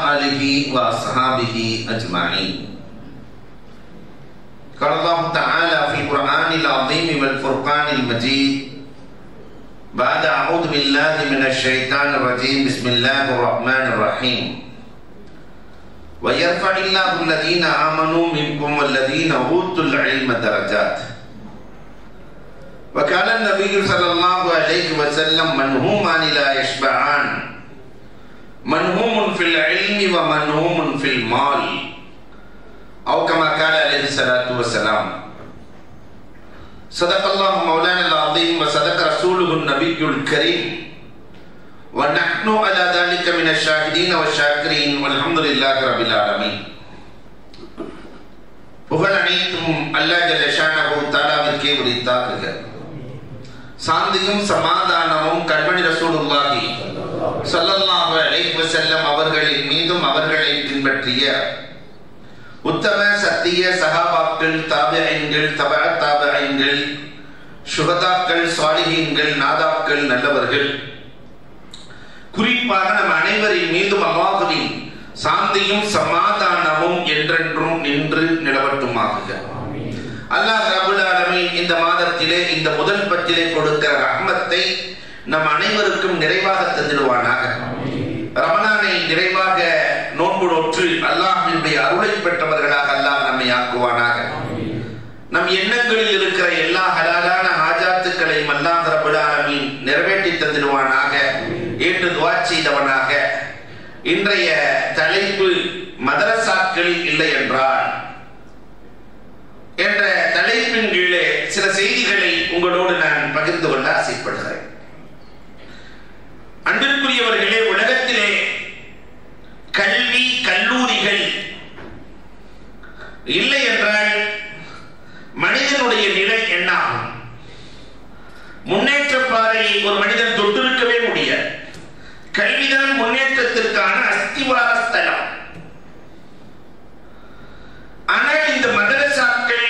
آله وأصحابه أجمعين قال الله تعالى في القرآن العظيم والفرقان المجيد بعد أعوذ بالله من الشيطان الرجيم بسم الله الرحمن الرحيم ويرفع الله الذين آمنوا منكم والذين أوتوا العلم درجات وقال النبي صلى الله عليه وسلم منهومان لا يشبعان منهوم في العلم ومنهوم في المال أو كما قال عليه الصلاة والسلام صدق الله مولانا العظيم وصدق رسوله النبي الكريم ونحن على ذلك من الشاهدين والشاكرين والحمد لله رب العالمين புகழ் அனைத்தும் அல்லாஹ் ஜல்லஷானஹு தாலாவிற்கே உரித்தாக்குக சாந்தியும் சமாதானமும் கண்மணி ரசூலுல்லாஹி ஸல்லல்லாஹு அலைஹி வஸல்லம் அவர்களின் மீதும் அவர்களை பின்பற்றிய உத்தம சத்திய சகாபாக்கள் தாபியங்கள் தபா தாபியங்கள் சுகதாக்கள் சாலிஹீன்கள் நாதாக்கள் நல்லவர்கள் குறிப்பாக நம் அனைவரின் மீதும் அல்லாஹுவின் சாந்தியும் சமாதானமும் என்றென்றும் நின்று நிலவட்டுமாகுக அல்லாஹ் ரபுல் ஆலமீன் இந்த மாதத்திலே இந்த முதல் பத்திலே கொடுக்கிற ரஹ்மத்தை நம் அனைவருக்கும் நிறைவாக தந்திடுவானாக ரமணானை நிறைவாக நோன்பு நோற்று அல்லாஹினுடைய அருளை பெற்றவர்களாக அல்லாஹ் நம்மை ஆக்குவானாக நம் எண்ணங்களில் இருக்கிற எல்லா ஹலாலான ஆஜாத்துக்களையும் அல்லாஹ் ரபுல் ஆலமீன் நிறைவேற்றி தந்திடுவானாக ஏற்று துவா செய்தவனாக இன்றைய தலைப்பு மதரசாக்கள் இல்லை என்றால் என்ற தலைப்பின் கீழே சில செய்திகளை உங்களோடு நான் பகிர்ந்து கொள்ள ஆசைப்படுகிறேன் அன்பிற்குரியவர்களே உலகத்திலே கல்வி கல்லூரிகள் இல்லை என்றால் மனிதனுடைய நிலை என்ன ஆகும் முன்னேற்ற பாதையை ஒரு மனிதன் தொட்டிருக்கவே முடியாது கல்விதான் முன்னேற்றத்திற்கான அஸ்திவார ஸ்தலம் ஆனால் இந்த மதரசாக்கள்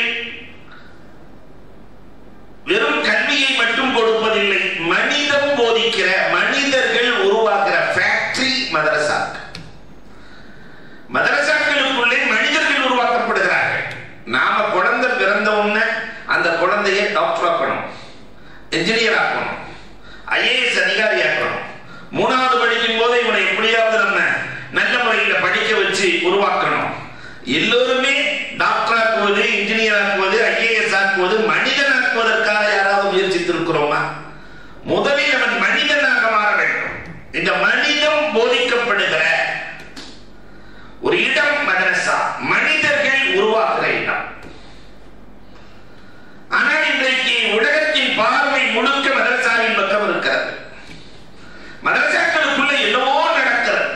வெறும் கல்வியை மட்டும் கொடுப்பதில்லை மனிதம் போதிக்கிற மனிதர்கள் உருவாக்குற ஃபேக்டரி மதரசாக்கள் மதரசாக்களுக்குள்ளே மனிதர்கள் உருவாக்கப்படுகிறார்கள் நாம குழந்தை பிறந்த உடனே அந்த குழந்தையை டாக்டர் ஆக்கணும் என்ஜினியர் ஆக்கணும் ஐஏஎஸ் அதிகாரி ஆக்கணும் மூணாவது படிக்கும் போது இவனை எப்படியாவது நம்ம நல்ல முறையில் படிக்க வச்சு உருவாக்கணும் எல்லோருமே டாக்டர் ஆக்குவது இன்ஜினியர் ஆக்குவது ஐஏஎஸ் ஆக்குவது மனிதன் ஆக்குவதற்காக யாராவது முயற்சித்திருக்கிறோமா முதலில் அவன் மனிதனாக மாற வேண்டும் இந்த மனிதம் போதிக்கப்படுகிற ஒரு இடம் மதரசா மனிதர்கள் உருவாக்குற இடம் ஆனால் இன்றைக்கு உலகத்தின் பார்வை முழுக்க மதரசாவின் பக்கம் இருக்கிறது மதரசாக்களுக்குள்ள என்னவோ நடக்கிறது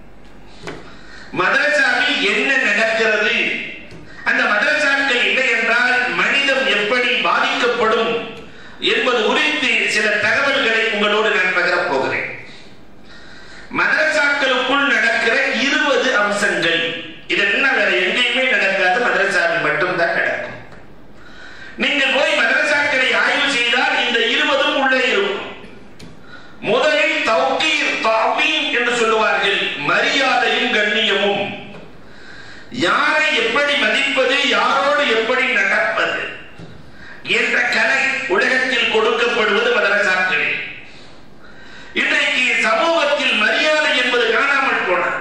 மதரசாவில் என்ன நடக்கிறது அந்த மதரசாக்கள் இல்லை என்றால் மனிதம் எப்படி பாதிக்கப்படும் என்பது குறித்து சில தகவல்களை உங்களோடு நான் பகிரப் போகிறேன் மதரசாக்களுக்குள் நடக்கிற இருபது அம்சங்கள் இதெல்லாம் வேற எங்கேயுமே நடக்காது மதரசாவில் மட்டும்தான் நடக்கும் நீங்கள் போய் மதரசாக்களை ஆய்வு செய்தால் இந்த இருபதும் உள்ளே இருக்கும் முதலில் தௌகீர் தாவீம் என்று சொல்லுவார்கள் மரியாதையும் கண்ணியமும் யாரை எப்படி மதிப்பது யாரோடு எப்படி நடப்பது என்ற கலை உலகத்தில் கொடுக்கப்படுவது மதரசாக்களில் இன்றைக்கு சமூகத்தில் மரியாதை என்பது காணாமல் போனது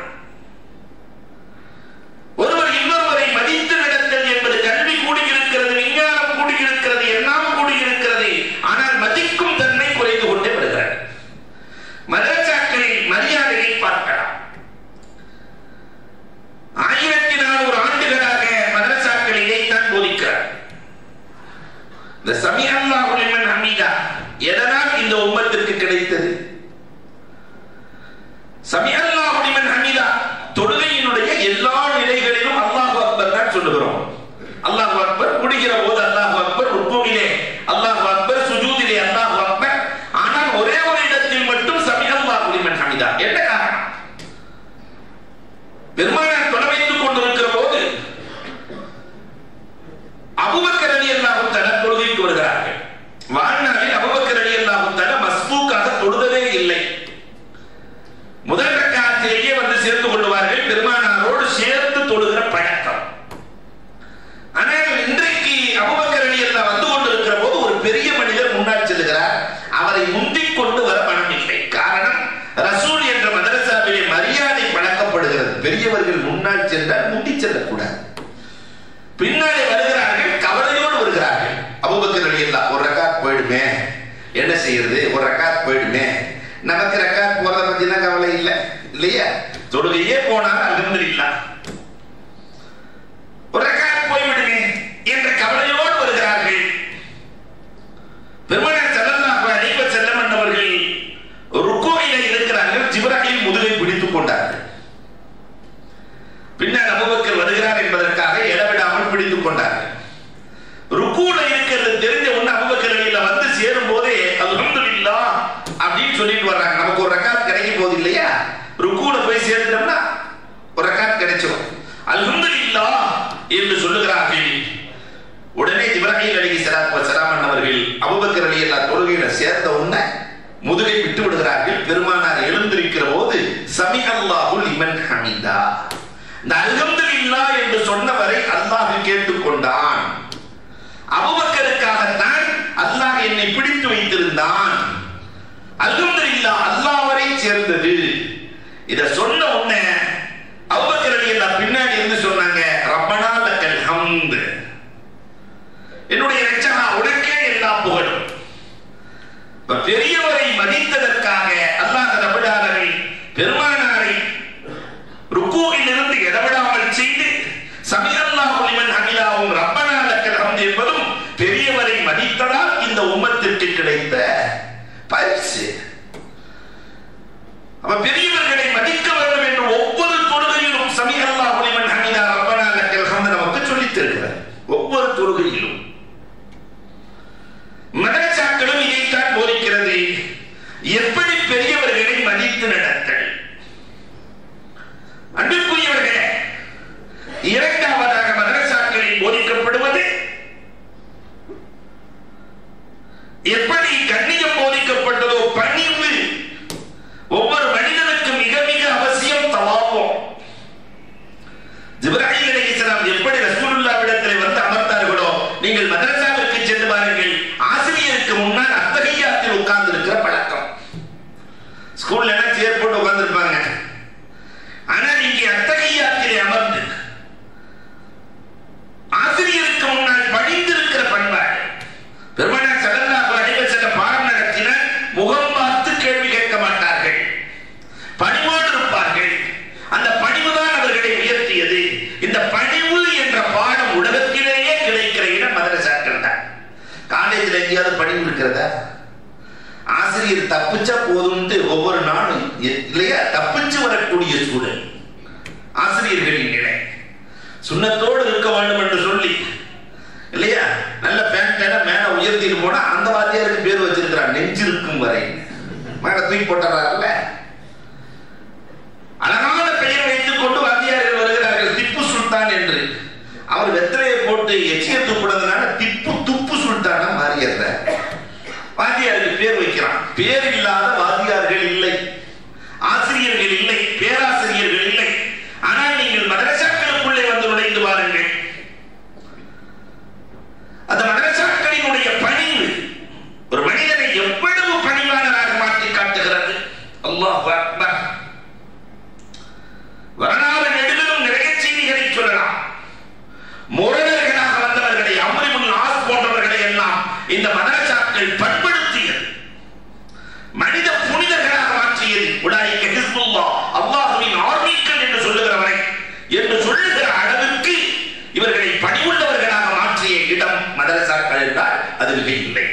ஒருவர் இன்னொருவரை மதித்து நடத்தல் என்பது கல்வி கூடியிருக்கிறது விஞ்ஞானம் கூடியிருக்கிறது எல்லாம் கூடியிருக்கிறது ஆனால் மதிக்கும் தன்மை குறைந்து கொண்டே வருகிறது மதரசாக்களில் மரியாதையை பார்க்கலாம் ஆயிரத்தி நானூறு ஆண்டுகளாக மதரசாக்கள் இதைத்தான் போதிக்கிறார் இந்த சமியல்லாஹு லிமன் ஹமீதா எதனால் இந்த உம்மத்திற்கு கிடைத்தது சமியல்லாஹு லிமன் ஹமீதா தொழுகையினுடைய எல்லா நிலைகளிலும் அல்லாஹ் அக்பர் தான் சொல்லுகிறோம் அல்லாஹ் அக்பர் குடிக்கிற போது அல்லாஹ் அக்பர் ருக்குவிலே அல்லாஹ் அக்பர் சுஜூதிலே அல்லாஹ் அக்பர் ஆனால் ஒரே ஒரு இடத்தில் மட்டும் சமியல்லாஹு லிமன் ஹமீதா என்ன காரணம் பெருமானார் தொலை வைத்துக் கொண்டிருக்கிற போது அபுபக்கர் அலி அல்லாஹு தலா தொழுகைக்கு வருகிறார்கள் வாழ்நாளில் அபுபக்கர் அலி அல்லாஹு தலா மஸ்பூக்காக தொழுதவே இல்லை முதல் ரக்காத்திலேயே வந்து சேர்ந்து கொள்வார்கள் பெருமானாரோடு சேர்ந்து தொழுகிற பழக்கம் ஆனால் இன்றைக்கு அபுபக்கர் அலி அல்லா வந்து கொண்டிருக்கிற போது ஒரு பெரிய மனிதர் முன்னால் செல்கிறார் அவரை முந்திக் கொண்டு வர மனமில்லை காரணம் ரசூல் என்ற மதரசாவிலே மரியாதை பழக்கப்படுகிறது பெரியவர்கள் முன்னால் சென்றால் முந்தி செல்லக்கூடாது பின்னாலே வருகிறார்கள் கவலையோடு வருகிறார்கள் அபுபக்கர் அலி அல்லா ஒரு ரக்காத் போயிடுமே என்ன செய்யறது ஒரு ரக்காத் போயிடுமே நமக்கு ரக்காத் போறத பத்திலாம் கவலை இல்லை இல்லையா தொழுகையே போனால் அல்ஹம்துலில்லாஹ் ஒரு ரக்காத் போய்விடுமே என்ற கவலையோடு வருகிறார்கள் பெருமானார் ஸல்லல்லாஹு அலைஹி வஸல்லம் என்பவர்கள் ருக்குவிலே இருக்கிறார்கள் ஜிப்ராஹிம் முதுகை பிடித்துக் கொண்டார்கள் பின்னர் அபூபக்கர் வருகிறார் என்பதற்காக இடவிடாமல் பிடித்துக் கொண்டார்கள் ருக்குல இருக்கிறது தெரிஞ்ச உடனே அபூபக்கர் அலியில வந்து சேரும் போதே அல்ஹம்துலில்லாஹ் அப்படின்னு சொல்லிட்டு வர்றாங்க நமக்கு ஒரு ரக்காத் கிடைக்க போகுது இல்லையா ருக்குல போய் சேர்ந்துட்டோம்னா ஒரு ரக்காத் கிடைச்சிடும் அல்ஹம்துலில்லாஹ் என்று சொல்லுகிறார்கள் உடனே இப்ராஹிம் அலி சலாத் வசலாம் அவர்கள் அபுபக்கர் அலி அல்லா தொழுகையில சேர்ந்த உடனே முதுகை விட்டு விடுகிறார்கள் பெருமானார் எழுந்திருக்கிற போது சமி அல்லாஹுல் இமன் ஹமீதா இந்த அல்ஹம்துலில்லாஹ் என்று சொன்னவரை அல்லாஹ் கேட்டுக்கொண்டான் அபுபக்கருக்காகத்தான் அல்லாஹ் என்னை பிடித்து வைத்திருந்தான் அல்ஹம்துலில்லாஹ் அல்லாஹ் வரை சேர்ந்தது இத சொன்ன உடனே அபுபக்கர் அலி அல்லா பின்னாடி இருந்து சொன்னாங்க ரப்பனா லக்கல் ஹம்து என்னுடைய ரட்சகா உனக்கே எல்லா புகழும் இப்ப பெரியவரை மதித்ததற்காக அல்லாஹ் ரபுடாலரை பெருமானாரை ருக்கூவில் இருந்து இடவிடாமல் செய்து சமியல்லாஹு லிமன் ஹமிதாவும் ரப்பனா லக்கல் ஹம்து என்பதும் பெரியவரை மதித்ததால் இந்த உம்மத்திற்கு கிடைத்த பரிசு அப்ப பெரியவர்களை மதிக்க வேண்டும் என்று ஒவ்வொரு தொழுகையிலும் சமியல்லாஹு லிமன் ஹமிதா ரப்பனா லக்கல் ஹம்து நமக்கு சொல்லித் தருகிறார் ஒவ்வொரு தொழுகையிலும் மதரசாக்களும் இதைத்தான் போதிக்கிறது எப்படி பெரியவர்களை மதித்து நடத்தல் அன்புக்குரியவர்களே இரண்டாவதாக மதரசாக்களில் போதிக்கப்படுவது எப்படி கண்ணியம் போதிக்கப்பட்டதோ பணிவு ஒவ்வொரு மனிதனுக்கு மிக மிக அவசியம் தவாவும் ஜிப்ராஹிம் அலைஹிஸ்ஸலாம் எப்படி ரசூலுல்லாஹ்விடத்தில் வந்து அமர்ந்தார்களோ நீங்கள் மதரசாவிற்கு சென்று பாருங்கள் ஆசிரியருக்கு முன்னால் அத்தகையாத்தில் உட்கார்ந்து இருக்கிற பழக்கம் ஸ்கூல்ல எல்லாம் சேர் போட்டு உட்கார்ந்துருப்பாங்க ஆனால் இங்கே அத்தகையாத்திலே அமர்ந்து ஆசிரியருக்கு முன்னால் பணிந்திருக்கிற பண்பாடு பெருமானார் ஸல்லல்லாஹு அலைஹி வஸல்லம் பாடம் நடத்தினர் முகம் பார்த்து கேள்வி கேட்க மாட்டார்கள் பணிவோடு இருப்பார்கள் அந்த பணிவுதான் அவர்களை உயர்த்தியது இந்த பணிவு என்ற பாடம் உலகத்திலேயே கிடைக்கிற இடம் மதரசாக்கள் தான் காலேஜில் எங்கேயாவது பணிவு இருக்கிறதா ஆசிரியர் தப்பிச்சா போதும்ட்டு ஒவ்வொரு நாளும் எ- இல்லையா தப்பிச்சு வரக்கூடிய சூழல் ஆசிரியர்களின் நிலை சுண்ணத்தோடு இருக்க வேண்டும் என்று சொல்லி இல்லையா நல்ல பேண்ட் மேல உயர்த்திட்டு போனா அந்த வாத்தியாருக்கு பேர் வச்சிருக்கிறான் நெஞ்சிருக்கும் வரை மேல தூக்கி போட்டுறாருல்ல அழகான பெயர் வைத்துக் கொண்டு வாத்தியார்கள் வருகிறார்கள் திப்பு சுல்தான் என்று அவர் வெத்தலையை போட்டு எச்சிய துப்புனதுனால திப்பு துப்பு சுல்தானா மாறிடுறார் வாத்தியாருக்கு பேர் வைக்கிறான் பேர் இல்லாத வாத்தியார்கள் இல்லை ஆசிரியர்கள் இல்லை பேராசிரியர்கள் இல்லை ஆனால் நீங்கள் மதரசாக்களுக்குள்ளே வந்து நுழைந்து பாருங்கள் அந்த மதரசாக்களினுடைய பணிவு ஒரு மனிதனை எவ்வளவு பணிவாளராக மாற்றி காட்டுகிறது அல்லாஹ் அக்பர் வரலாறு நெடுகிலும் நிறைய செய்திகளை சொல்லலாம் முரணர்களாக வந்தவர்களை அம்ரிமுல் ஆஸ் போன்றவர்களை எல்லாம் இந்த மதரசாக்கள் பண்படுத்தியது மனித புனிதர்களாக மாற்றியது உலாய்க்க ஹிஸ்புல்லா அல்லாஹுவின் ஆர்மிக்கள் என்று சொல்லுகிறவரை என்று சொல்லுகிற அளவிற்கு இவர்களை பணிவுள்ளவர்களாக மாற்றிய இடம் மதரசாக்கள் என்றால் அது மிக இல்லை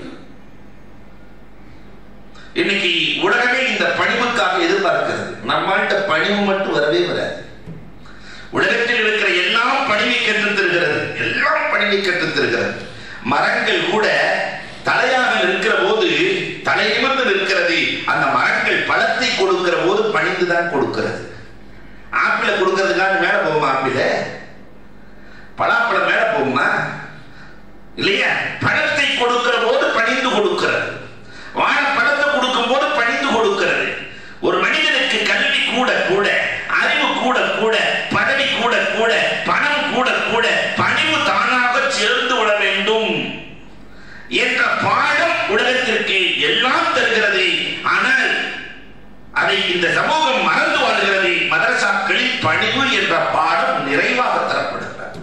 இன்னைக்கு உலகமே இந்த பணிவுக்காக எதிர்பார்க்கிறது நம்மள்கிட்ட பணிவு மட்டும் வரவே வராது உலகத்தில் இருக்கிற எல்லாம் பணிவை கற்றுத் தருகிறது எல்லாம் பணிவை கற்றுத் தருகிறது மரங்கள் கூட தலையாக நிற்கிற போது தலை நிமிர்ந்து நிற்கிறது அந்த மரங்கள் பழத்தை கொடுக்கிற போது பணிந்துதான் கொடுக்கிறது ஆப்பிள கொடுக்கறதுக்காக மேல போகுமா ஆப்பிள பலாப்பழம் மேல போகுமா இல்லையா பழத்தை கொடுக்கிற போது பணிந்து கொடுக்கிறது வாழை பழத்தை கொடுக்கும் போது பணிந்து கொடுக்கிறது ஒரு மனிதனுக்கு கல்வி கூட கூட அறிவு கூட கூட பதவி கூட கூட பணம் கூட கூட பணிவு தானாக சேர்ந்து விட வேண்டும் என்ற பாடம் உலகத்திற்கு எல்லாம் தருகிறது ஆனால் அதை இந்த சமூகம் மறந்து வாழ்கிறது மதரசாக்களில் பணிவு என்ற பாடம் நிறைவாக தரப்படுகிறது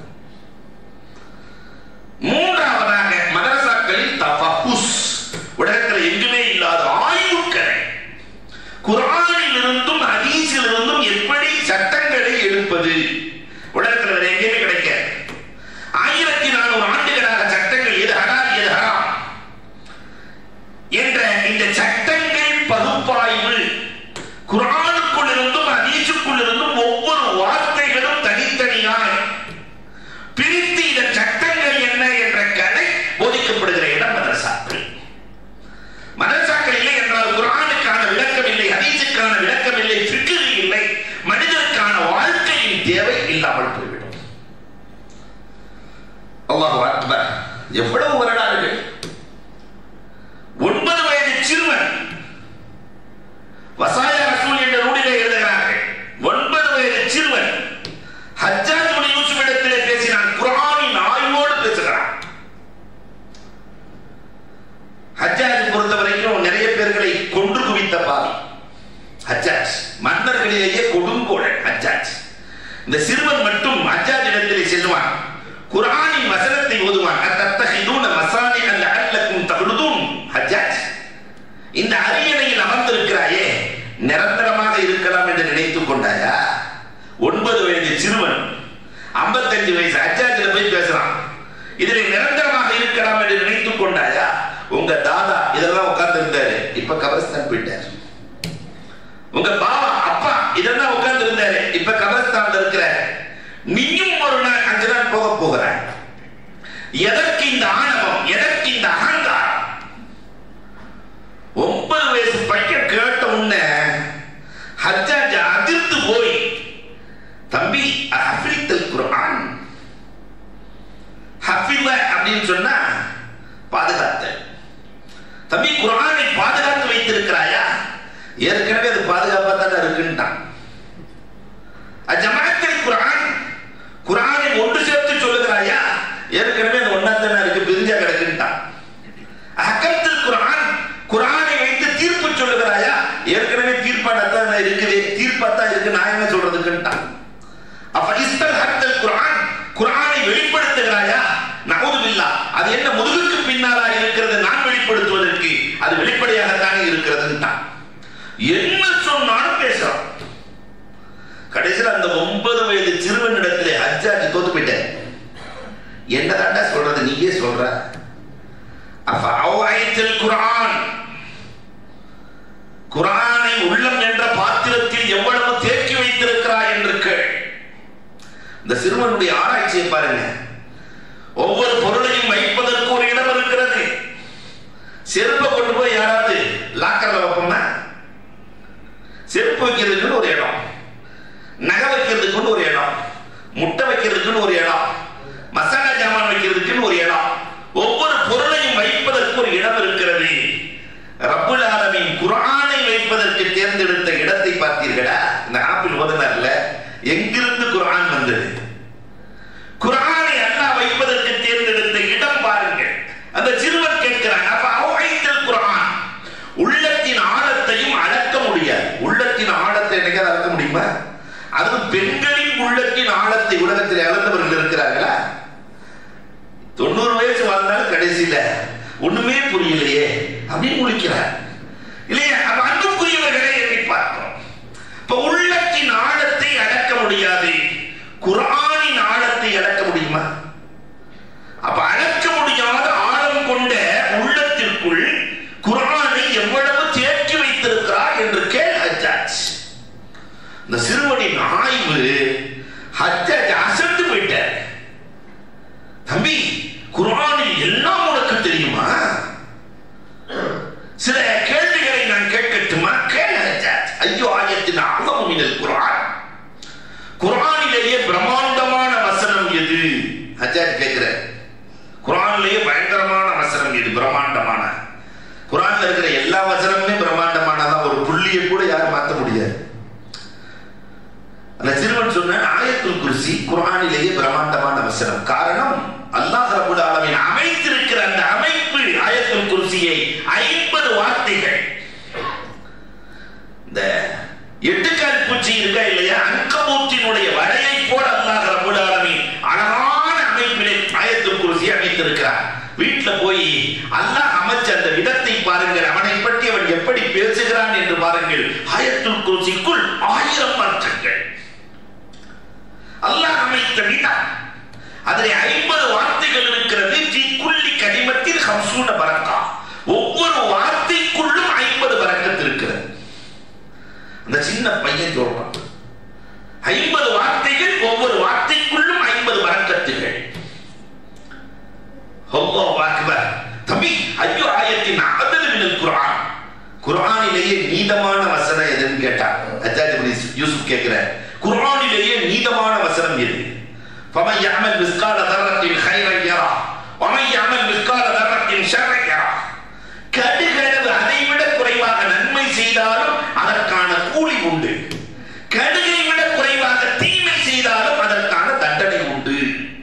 மூன்றாவதாக மதரசாக்களில் தஃபஹுஸ் உலகத்தில் எங்குமே இல்லாத ஆய்வுக்கலை குரானில் இருந்தும் ஹதீஸில் இருந்தும் எப்படி சட்டங்களை எடுப்பது உலகத்தில் வேற எங்கேயுமே கிடைக்காது ஆயிரத்தி நானூறு ஆண்டுகளாக சட்டங்கள் எது ஹலால் எது ஹராம் என்ற இந்த சட்டங்கள் பகுப்பாய்வு குரானுக்குள் இருந்தும் ஹதீஸுக்குள் இருந்தும் ஒவ்வொரு வார்த்தைகளும் தனித்தனியாக பிரித்து இதன் சட்டங்கள் என்ன என்ற கலை போதிக்கப்படுகிற இடம் மதரசாக்கள் மதரசாக்கள் இல்லை என்றால் குரானுக்கான விளக்கம் இல்லை ஹதீஸுக்கான விளக்கம் இல்லை ஃபிக்ர் இல்லை மனிதனுக்கான வாழ்க்கையின் தேவை இல்லாமல் போய்விடும் அல்லாஹ் அக்பர் எவ்வளவு வரலாறுகள் ஒன்பது வயது சிறுவன் வசாயா ரசூல் என்ற நூலிலே எழுதுகிறார்கள் ஒன்பது வயது சிறுவன் ஹஜ்ஜாஜ் முனி யூசுப் இடத்திலே பேசினான் குரானின் ஆய்வோடு பேசுகிறான் ஹஜ்ஜாஜ் பொறுத்த வரைக்கும் நிறைய பேர்களை கொன்று குவித்த பாவி ஹஜ்ஜாஜ் மன்னர்களிலேயே கொடுங்கோழன் ஹஜ்ஜாஜ் இந்த சிறுவன் மட்டும் ஹஜ்ஜாஜ் இடத்திலே செல்வான் குரானின் வசனத்தை ஓதுவான் அத்தத்தஹிதூன மசானி அல்ல அல்லக்கும் தகுதும் ஹஜ்ஜாஜ் இந்த அரியணையில் அமர்ந்திருக்கிறாயே நிரந்தரமாக இருக்கலாம் என்று நினைத்துக் கொண்டாயா ஒன்பது வயது சிறுவன் ஐம்பத்தஞ்சு வயசு அச்சாச்சில போய் பேசுறான் இதுல நிரந்தரமாக இருக்கலாம் என்று நினைத்துக் கொண்டாயா உங்க தாதா இதெல்லாம் உட்கார்ந்து இருந்தாரு இப்ப கபரஸ்தான் போயிட்டார் உங்க பாபா அப்பா இதெல்லாம் உட்கார்ந்து இருந்தாரு இப்ப கபரஸ்தான் இருக்கிற நீயும் ஒரு நாள் அஞ்சு நாள் போக போகிறாய் எதற்கு இந்த ஆணவம் எதற்கு இந்த அகங்காரம் ஒன்பது வயசு பையன் கேட்ட உடனே ஹஜ்ஜாஜ் அதிர்ந்து போய் தம்பி ஹஃபித்தல் குர்ஆன் ஹஃபில அப்படின்னு சொன்னா பாதுகாத்தல் தம்பி குர்ஆனை பாதுகாத்து வைத்திருக்கிறாயா ஏற்கனவே அது பாதுகாப்பா தானே இருக்குன்ட்டான் அஜமாத்தில் குர்ஆன் குர்ஆனை ஒன்று சேர்த்து சொல்லுகிறாயா ஏற்கனவே அது ஒன்னா தானே இருக்கு பிரிஞ்சா கிடக்குன்ட்டான் அகத்தில் குர்ஆன் குர்ஆனை வைத்து தீர்ப்பு சொல்லுகிறாயா ஏற்கனவே தீர்ப்பாடத்தான் இருக்குது தீர்ப்பாத்தான் இருக்கு நான் என்ன சொல்றதுக்குன்ட்டான் அப்ப இஸ்தல் ஹத்தல் குர்ஆன் குர்ஆனை வெளிப்படுத்துகிறாயா நவுதுபில்லா அது என்ன முதுகுக்கு பின்னாலா இருக்கிறது நான் வெளிப்படுத்துவதற்கு அது வெளிப்படையாகத்தானே இருக்கிறதுன்ட்டான் என்ன சொன்னாலும் பேசுறான் கடைசியில் அந்த ஒன்பது வயது சிறுவனிடத்திலே ஹஜ்ஜாஜ் தோத்து போயிட்டேன் என்னதாண்டா சொல்றது நீயே சொல்ற அப்ப அவாயத்தில் குரான் குரானை உள்ளம் என்ற பாத்திரத்தில் எவ்வளவு தேக்கி வைத்திருக்கிறாய் என்று கேள் இந்த சிறுவனுடைய ஆராய்ச்சியை பாருங்க ஒவ்வொரு பொருளையும் வைப்பதற்கு ஒரு இடம் இருக்கிறது செருப்பை கொண்டு போய் யாராவது லாக்கர்ல வைப்போமா செருப்பு வைக்கிறதுக்குன்னு ஒரு இடம் நகை வைக்கிறதுக்குன்னு ஒரு இடம் முட்டை வைக்கிறதுக்குன்னு ஒரு இடம் மசாலா ஜாமான் வைக்கிறதுக்குன்னு ஒரு இடம் ஒவ்வொரு பொருளையும் வைப்பதற்கு ஒரு இடம் இருக்கிறது ரப்புல் ஆலமின் குரானை வைப்பதற்கு தேர்ந்தெடுத்த இடத்தை பார்த்தீர்களா இந்த ஆப்பிள் ஓதனார்ல எங்கிருந்து குரான் வந்தது குரானை அல்லாஹ் வைப்பதற்கு தேர்ந்தெடுத்த இடம் பாருங்கள் அந்த சிறுவன் கேட்கிறான் அப்ப அவைத்தல் குரான் உள்ளத்தின் ஆழத்தையும் அளக்க முடியாது உள்ளத்தின் ஆழத்தை என்னைக்காவது அளக்க முடியுமா அதுவும் பெண்களின் உள்ளத்தின் ஆழத்தை உலகத்தில் அளந்தவர்கள் இருக்கிறார்களா தொண்ணூறு வயசு வாழ்ந்தாலும் கடைசியில ஒண்ணுமே புரியலையே அப்படின்னு முழிக்கிறார் இல்லையா அப்ப அன்புக்குரியவர்களை எண்ணி பார்க்கிறோம் இப்ப உள்ளத்தின் ஆழத்தை அடக்க முடியாது குரானின் ஆழத்தை அடக்க முடியுமா அப்ப அடக்க முடியாத ஆழம் கொண்ட உள்ளத்திற்குள் குரானை எவ்வளவு தேக்கி வைத்திருக்கிறார் என்று கேள் ஹஜ்ஜாஜ் இந்த சிறுவனின் ஆய்வு ஹஜ்ஜாஜ் அசந்து போயிட்டார் தம்பி குரானில் எல்லாம் உனக்கு தெரியுமா சில கேள்விகளை நான் கேட்கட்டுமா கேள் ஹஜ்ஜாஜ் ஐயோ ஆயத்தின் ஆகமுமினல் குரான் குரானிலேயே பிரம்மாண்டமான வசனம் எது ஹஜ்ஜாஜ் கேட்கிற குரானிலேயே பயங்கரமான வசனம் எது பிரம்மாண்டமான குரான்ல இருக்கிற எல்லா வசனமுமே பிரம்மாண்டமானதான் ஒரு புள்ளியை கூட யாரும் மாற்ற முடியாது அந்த சிறுவன் சொன்ன சொன்ன ஆயத்துல் குர்சி குர்ஆனிலேயே பிரம்மாண்டமான வசனம் காரணம் அல்லாஹ் ரபுல் ஆலமீன் அமைத்திருக்கிற அந்த அமைப்பு ஆயத்துல் குர்சியை ஐம்பது வார்த்தைகள் இந்த எட்டுக்கால் பூச்சி இருக்கா இல்லையா அங்கமூத்தினுடைய வலையை போல அல்லாஹ் ரபுல் ஆலமீன் அழகான அமைப்பிலே ஆயத்துல் குர்சி அமைத்திருக்கிறார் வீட்டுல போய் அல்லாஹ் அமைச்ச அந்த விதத்தை பாருங்கள் அவனை பற்றி அவன் எப்படி பேசுகிறான் என்று பாருங்கள் ஆயத்துல் குர்சிக்குள் ஆயிரம் மாற்றங்கள் அல்லாஹ் அமைத்த விதம் அதில் ஐம்பது வார்த்தைகள் இருக்கிறது ஜி குள்ளி கனிமத்தில் ஹம்சூன பரக்கா ஒவ்வொரு வார்த்தைக்குள்ளும் ஐம்பது பரக்கத்து இருக்கிறது அந்த சின்ன பையன் சொல்றான் ஐம்பது வார்த்தைகள் ஒவ்வொரு வார்த்தைக்குள்ளும் ஐம்பது வரக்கத்துகள் அல்லாஹ் அக்பர் தம்பி ஐயோ ஆயத்தின் அதது மினல் குர்ஆன் குர்ஆனிலேயே நீதமான வசனம் எதுன்னு கேட்டார் அஜாஜ் இப்னு யூசுப் கேட்கிறார் குர்ஆனிலேயே நீதமான வசனம் எது فمن يعمل مثقال ذرة خيرا يرى ومن يعمل مثقال ذرة شرا يرى கடுகளவு அதை விட குறைவாக நன்மை செய்தாலும் அதற்கான கூலி உண்டு கடுகை விட குறைவாக தீமை செய்தாலும் அதற்கான தண்டனை உண்டு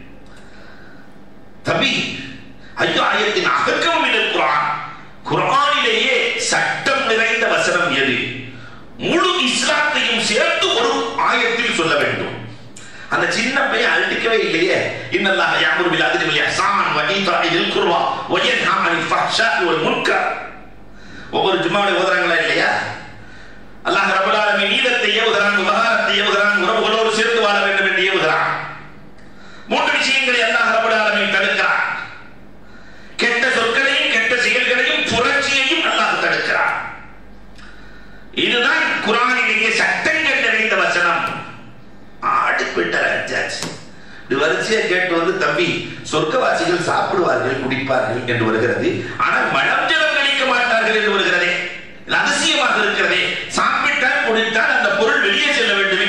தம்பி ஐயோ ஆயத்தின் அகக்கம் குரான் குரானிலேயே சட்டம் நிறைந்த வசனம் எது முழு இஸ்லாத்தையும் சேர்த்து ஒரு ஆயத்தில் சொல்ல வேண்டும் அந்த சின்ன பையன் அழுட்டிக்கவே இல்லையே இன்னல்லாஹ் யாமுரு பில் அத்லி வல் இஹ்சான் வ ஈதாஇ தில் குர்பா வ யன்ஹா அனில் ஃபஹ்ஷாஇ வல் முன்கர் ஒவ்வொரு ஜும்மாவுடைய ஓதுறாங்களா இல்லையா அல்லாஹ் ரப்பல் ஆலமீன் நீதத்தை ஏவுகிறான் உபகாரத்தை ஏவுகிறான் உறவுகளோடு சேர்ந்து வாழ வேண்டும் என்று ஏவுகிறான் மூன்று விஷயங்களை அல்லாஹ் ரப்பல் ஆலமீன் தடுக்கிறான் கெட்ட சொற்களையும் கெட்ட செயல்களையும் புரட்சியையும் அல்லாஹ் தடுக்கிறான் இதுதான் குரானிலேயே சட்டங்கள் நிறைந்த வசனம் ஆடு போயிட்டார் அஜாஜ் இது வரிசையா கேட்டு வந்து தம்பி சொர்க்கவாசிகள் சாப்பிடுவார்கள் குடிப்பார்கள் என்று வருகிறது ஆனால் மலம் ஜலம் கழிக்க மாட்டார்கள் என்று வருகிறதே இது அதிசயமாக இருக்கிறதே சாப்பிட்டால் குடித்தால் அந்த பொருள் வெளியே செல்ல வேண்டுமே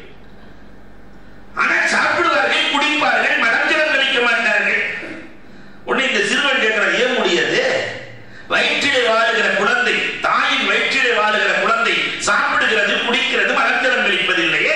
ஆனால் சாப்பிடுவார்கள் குடிப்பார்கள் மலம் ஜலம் கழிக்க மாட்டார்கள் உடனே இந்த சிறுவன் கேட்கிறான் ஏன் முடியாது வயிற்றிலே வாழுகிற குழந்தை தாயின் வயிற்றிலே வாழுகிற குழந்தை சாப்பிடுகிறது குடிக்கிறது மலம் ஜலம் கழிப்பதில்லையே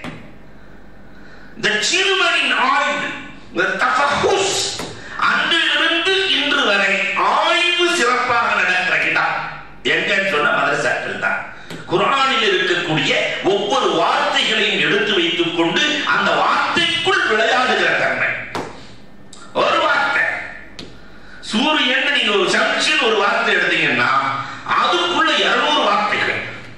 இந்த சிறுவனின் ஆய்வு இந்த தஃபஹுஸ் அன்றிலிருந்து இன்று வரை ஆய்வு சிறப்பாக நடக்கிற இடம் எங்கன்னு சொன்ன மதரசாக்கள் தான் குரானில் இருக்கக்கூடிய ஒவ்வொரு வார்த்தைகளையும் எடுத்து வைத்துக் கொண்டு அந்த வார்த்தைக்குள் விளையாடுகிற தன்மை ஒரு வார்த்தை சூரியன் நீங்க ஒரு சம்ஷன் ஒரு வார்த்தை எடுத்தீங்கன்னா அதுக்குள்ள இருநூறு வார்த்தைகள்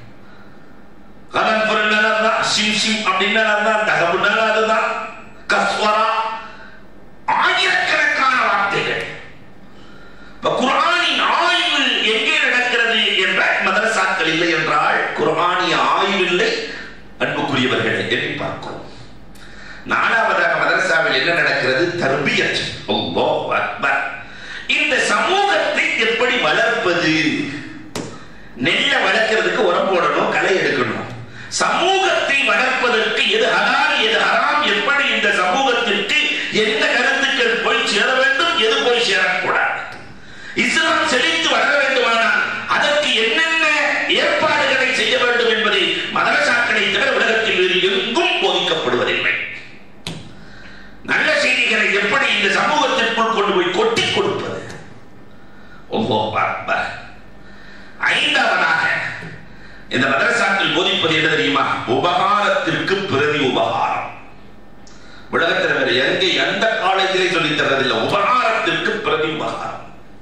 கலன் பொருள் அதுதான் சிம் சிம் அப்படின்னா அதுதான் தகவுனா அதுதான் கஸ்வரா ஆயிரக்கணக்கான வார்த்தைகள் இப்ப குர்ஆனின் ஆய்வு எங்கே நடக்கிறது என்ற மதரசாக்கள் இல்லை என்றால் குர்ஆனிய ஆய்வு இல்லை அன்புக்குரியவர்கள் எண்ணி பார்க்கிறோம் நாலாவதாக மதரசாவில் என்ன நடக்கிறது தர்பியத் அல்லாஹ் அக்பர் இந்த சமூகத்தை எப்படி வளர்ப்பது நெல்லை வளர்க்கிறதுக்கு உரம் போடணும் களை எடுக்கணும் சமூகத்தை வளர்ப்பதற்கு எது ஹலால் எது ஹராம் எப்படி இந்த சமூகத்திற்கு எந்த கருத்துக்கள் போய் சேர வேண்டும் எது போய் சேரக்கூடாது இஸ்லாம் செழித்து வளர வேண்டுமானால் அதற்கு என்னென்ன ஏற்பாடுகளை செய்ய வேண்டும் என்பதை மதரசாக்களை தவிர உலகத்தில் வேறு எங்கும் போதிக்கப்படுவதில்லை நல்ல செய்திகளை எப்படி இந்த சமூகத்திற்குள் கொண்டு போய் கொட்டி கொடுப்பது ஓஹோ அக்பர் ஐந்தாவதாக இந்த மதரசாக்கள் போதிப்பது என்ன தெரியுமா உபகாரத்திற்கு பிரதி உபகாரம் உலகத்தில் வேற எங்கே எந்த காலேஜிலே சொல்லித் தரதில்லை உபகாரத்திற்கு பிரதி உபகாரம்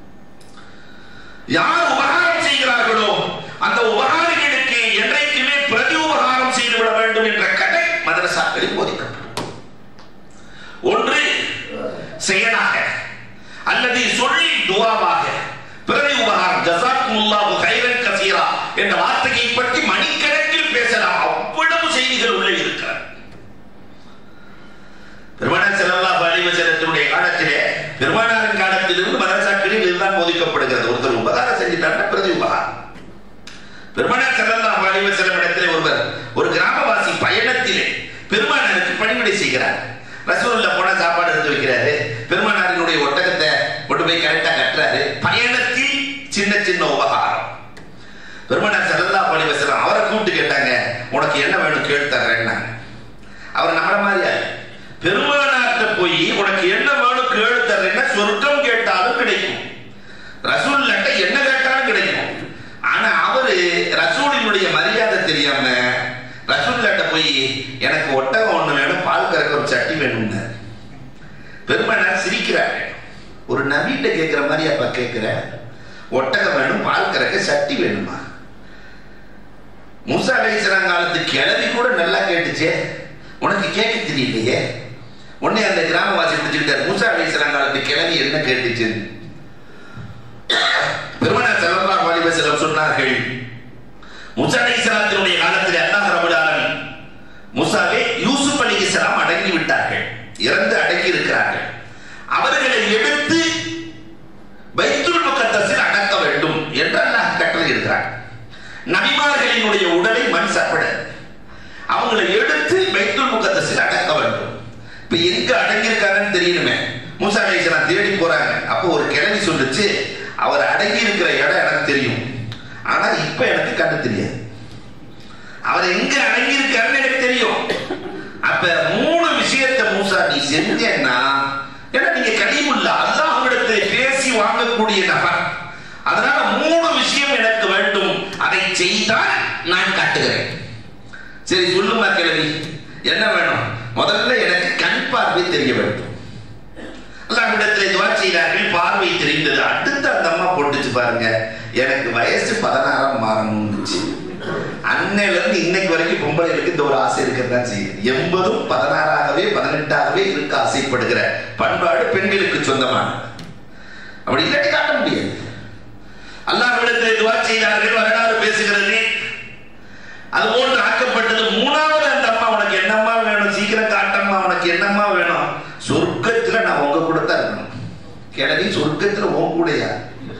யார் உபகாரம் செய்கிறார்களோ அந்த உபகாரிகளுக்கு என்றைக்குமே பிரதி உபகாரம் செய்துவிட வேண்டும் என்ற கடை மதரசாக்களில் போதிக்கப்படும் ஒன்று செயலாக அல்லது சொல்லி துவாவாக பிரதி உபகாரம் ஜசாக்குமுல்லாஹு கைரன் கசீரா என்ற வார்த்தையை பற்றி மணிக்கணக்கில் பேசலாம் அவ்வளவு செய்திகள் உள்ளே இருக்கிறது பெருமானார் ஸல்லல்லாஹு அலைஹி வஸல்லத்தினுடைய காலத்திலே பெருமானாரின் காலத்திலிருந்து மதரசாக்களில் இதுதான் போதிக்கப்படுகிறது ஒருத்தர் உபகாரம் செஞ்சிட்டாங்க பிரதி உபகாரம் பெருமானார் ஸல்லல்லாஹு அலைஹி வஸல்லம் இடத்திலே ஒருவர் ஒரு கிராமவாசி பயணத்திலே பெருமானாருக்கு பணிவிடை செய்கிறார் ரசூலுல்லாஹ் போனா சாப்பாடு எடுத்து வைக்கிறாரு பெருமானாரினுடைய ஒட்டகத்தை கொண்டு போய் கரெக்டா கட்டுறாரு பயணத்தில் சின்ன சின்ன உபகாரம் பெருமானார் ஸல்லல்லாஹு அலைஹி வஸல்லம் அவரை கூப்பிட்டு கேட்டாங்க உனக்கு என்ன வேணும் கேட்டு தர்றேன்னாங்க அவர் நம்மள மாதிரியா பெருமானார்ட்ட போய் உனக்கு என்ன வேணும் கேளு தர்றேன்னா சொர்க்கம் கேட்டாலும் கிடைக்கும் ரசூல்லாட்ட என்ன கேட்டாலும் கிடைக்கும் ஆனா அவரு ரசூலினுடைய மரியாதை தெரியாம ரசூல்லாட்ட போய் எனக்கு ஒட்டகம் ஒண்ணு வேணும் பால் கறக்க ஒரு சட்டி வேணும்னு பெருமானார் சிரிக்கிறாரு ஒரு நவீட்ட கேட்கிற மாதிரி அப்ப கேட்கிற ஒட்டகம் வேணும் பால் கறக்க சட்டி வேணுமா மூசா அலைஹிஸ்ஸலாம் காலத்து கிளவி கூட நல்லா கேட்டுச்சே உனக்கு கேட்க தெரியலையே உடனே அந்த கிராமவாசி பிடிச்சுக்கிட்டார் மூசா அலைஹிஸ்ஸலாம் காலத்து கிளவி என்ன கேட்டுச்சுன்னு பெருமனார் ஸல்லல்லாஹு அலைஹி வஸல்லம் சொன்னார்கள் மூசா அலைஹிஸ்ஸலாத்தினுடைய காலத்தில் அல்லாஹ் ரப்பல் ஆலமீன் மூசாவே யூசுப் அலைஹிஸ்ஸலாம் அடங்கி விட்டார்கள் இறந்து அடங்கி இருக்கிறார்கள் அவர்களை எடுத்து பைத்துல் முகத்தஸில் அடக்க வேண்டும் என்று அல்லாஹ் கட்டளை இருக்கிறார் நபிமார்களினுடைய உடலை மண் சாப்பிட அவங்களை எடுத்து பைத்துல் முகத்தஸில் அடக்க வேண்டும் இப்ப எங்க அடங்கியிருக்காங்கன்னு தெரியணுமே மூசா அலைஹிஸ்ஸலாம் தேடி போறாங்க அப்போ ஒரு கிழவி சொல்லுச்சு அவர் அடங்கி இருக்கிற இடம் எனக்கு தெரியும் ஆனா இப்ப எனக்கு கண்டு தெரியாது அவர் எங்க அடங்கி இருக்காருன்னு எனக்கு தெரியும் அப்ப மூணு விஷயத்தை மூசா நீ செஞ்சேன்னா ஏன்னா நீங்க கலிமுல்ல அல்லாஹ்விடத்தில் பேசி வாங்கக்கூடிய நபர் அதனால மூணு விஷயம் எனக்கு வேண்டும் அதை செய்தால் நான் காட்டுகிறேன் சரி சொல்லுமா கிழவி என்ன வேணும் முதல்ல எனக்கு கண் பார்வை தெரிய வேண்டும் அல்லாஹ்விடத்தில் துவா செய்தார்கள் பார்வை தெரிந்தது அடுத்து அந்த அம்மா போட்டுச்சு பாருங்க எனக்கு வயசு பதினாறாம் மாறணும்னுச்சு அன்னையில இருந்து இன்னைக்கு வரைக்கும் பொம்பளைகளுக்கு இந்த ஒரு ஆசை இருக்கத்தான் செய்யுது எண்பதும் பதினாறாகவே பதினெட்டாகவே இருக்க ஆசைப்படுகிற பண்பாடு பெண்களுக்கு சொந்தமானது அப்படி இல்லாட்டி காட்ட முடியாது அல்லாஹ்விடத்தில் துவா செய்தார்கள் வரலாறு பேசுகிறது அது போன்று ஆக்கப்பட்டது மூணாவது அந்த அம்மா உனக்கு என்னம்மா வேணும் சீக்கிரம் காட்டம்மா உனக்கு என்னம்மா வேணும் சொர்க்கத்துல நான் உங்க கூட தான் இருக்கணும் கிளவி சொர்க்கத்துல உன் கூடயா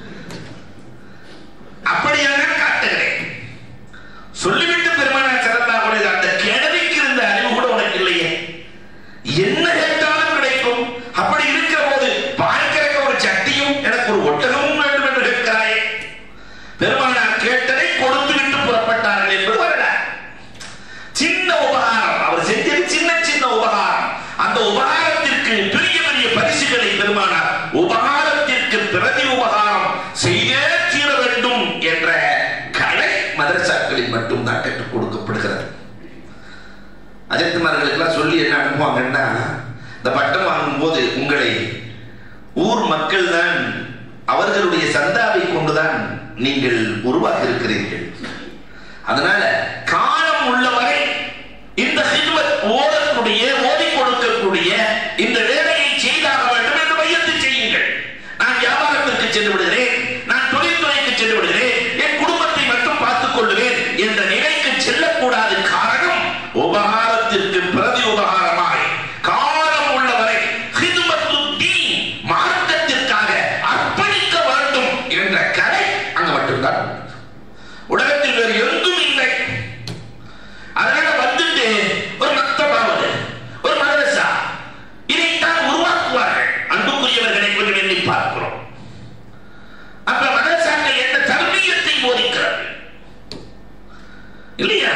அப்படியான காட்டுகிறேன் சொல்லிவிட்டு பெருமானார் ஸல்லல்லாஹு அலைஹி வஸல்லம், அந்த கிழவிக்கு இருந்த அறிவு கூட உனக்கு இல்லையே என்ன கேட்டாலும் கிடைக்கும் அப்படி இருக்கிற போது பார்க்கிறக்க ஒரு சட்டியும் எனக்கு ஒரு ஒட்டகமும் வேண்டும் என்று கேட்கிறாயே பெருமானார் கேட்டதை கொடுத்து விட்டு புறப்பட்டார்கள் என்பது வரலாறு சின்ன உபகாரம் அவர் செஞ்சது சின்ன சின்ன உபகாரம் அந்த உபகாரத்திற்கு பெரிய பெரிய பரிசுகளை பெருமானார் உபகாரத்திற்கு பிரதி உபகாரம் செய்தே தீர வேண்டும் என்ற கலை மதரசாக்களில் மட்டும்தான் கற்றுக் கொடுக்கப்படுகிறது அஜித்துமார்களுக்கெல்லாம் சொல்லி என்ன அனுப்புவாங்கன்னா இந்த பட்டம் வாங்கும்போது உங்களை ஊர் மக்கள் தான் அவர்களுடைய சந்தாவை கொண்டுதான் நீங்கள் உருவாகி இருக்கிறீர்கள் அதனால காலம் உள்ளவரை இந்த ஹித்மத் ஓதக்கூடிய ஓதி கொடுக்கக்கூடிய இந்த வேலையை செய்தாக வேண்டும் என்று மையத்தை செய்யுங்கள் நான் வியாபாரத்திற்கு சென்று விடுகிறேன் நான் தொழில்துறைக்கு சென்று விடுகிறேன் என் குடும்பத்தை மட்டும் பார்த்துக் கொள்ளுவேன் என்ற நிலைக்கு செல்லக்கூடாது காரணம் உபகாரத்திற்கு பிரதி உபகாரமாய் காலம் உள்ளவரை ஹிதுமத்து தீன் மார்க்கத்திற்காக அர்ப்பணிக்க வேண்டும் என்ற கலை அங்க மட்டும்தான் உண்டு. உலகத்தில் வேறு எங்கும் இல்லை அதனால வந்துட்டு ஒரு மக்தபாவது ஒரு மதரசா இதைத்தான் உருவாக்குவார்கள் அன்புக்குரியவர்களை கொஞ்சம் எண்ணி பார்க்கிறோம் அப்ப மதரசாக்கள் எந்த தர்மீயத்தை போதிக்கிறது இல்லையா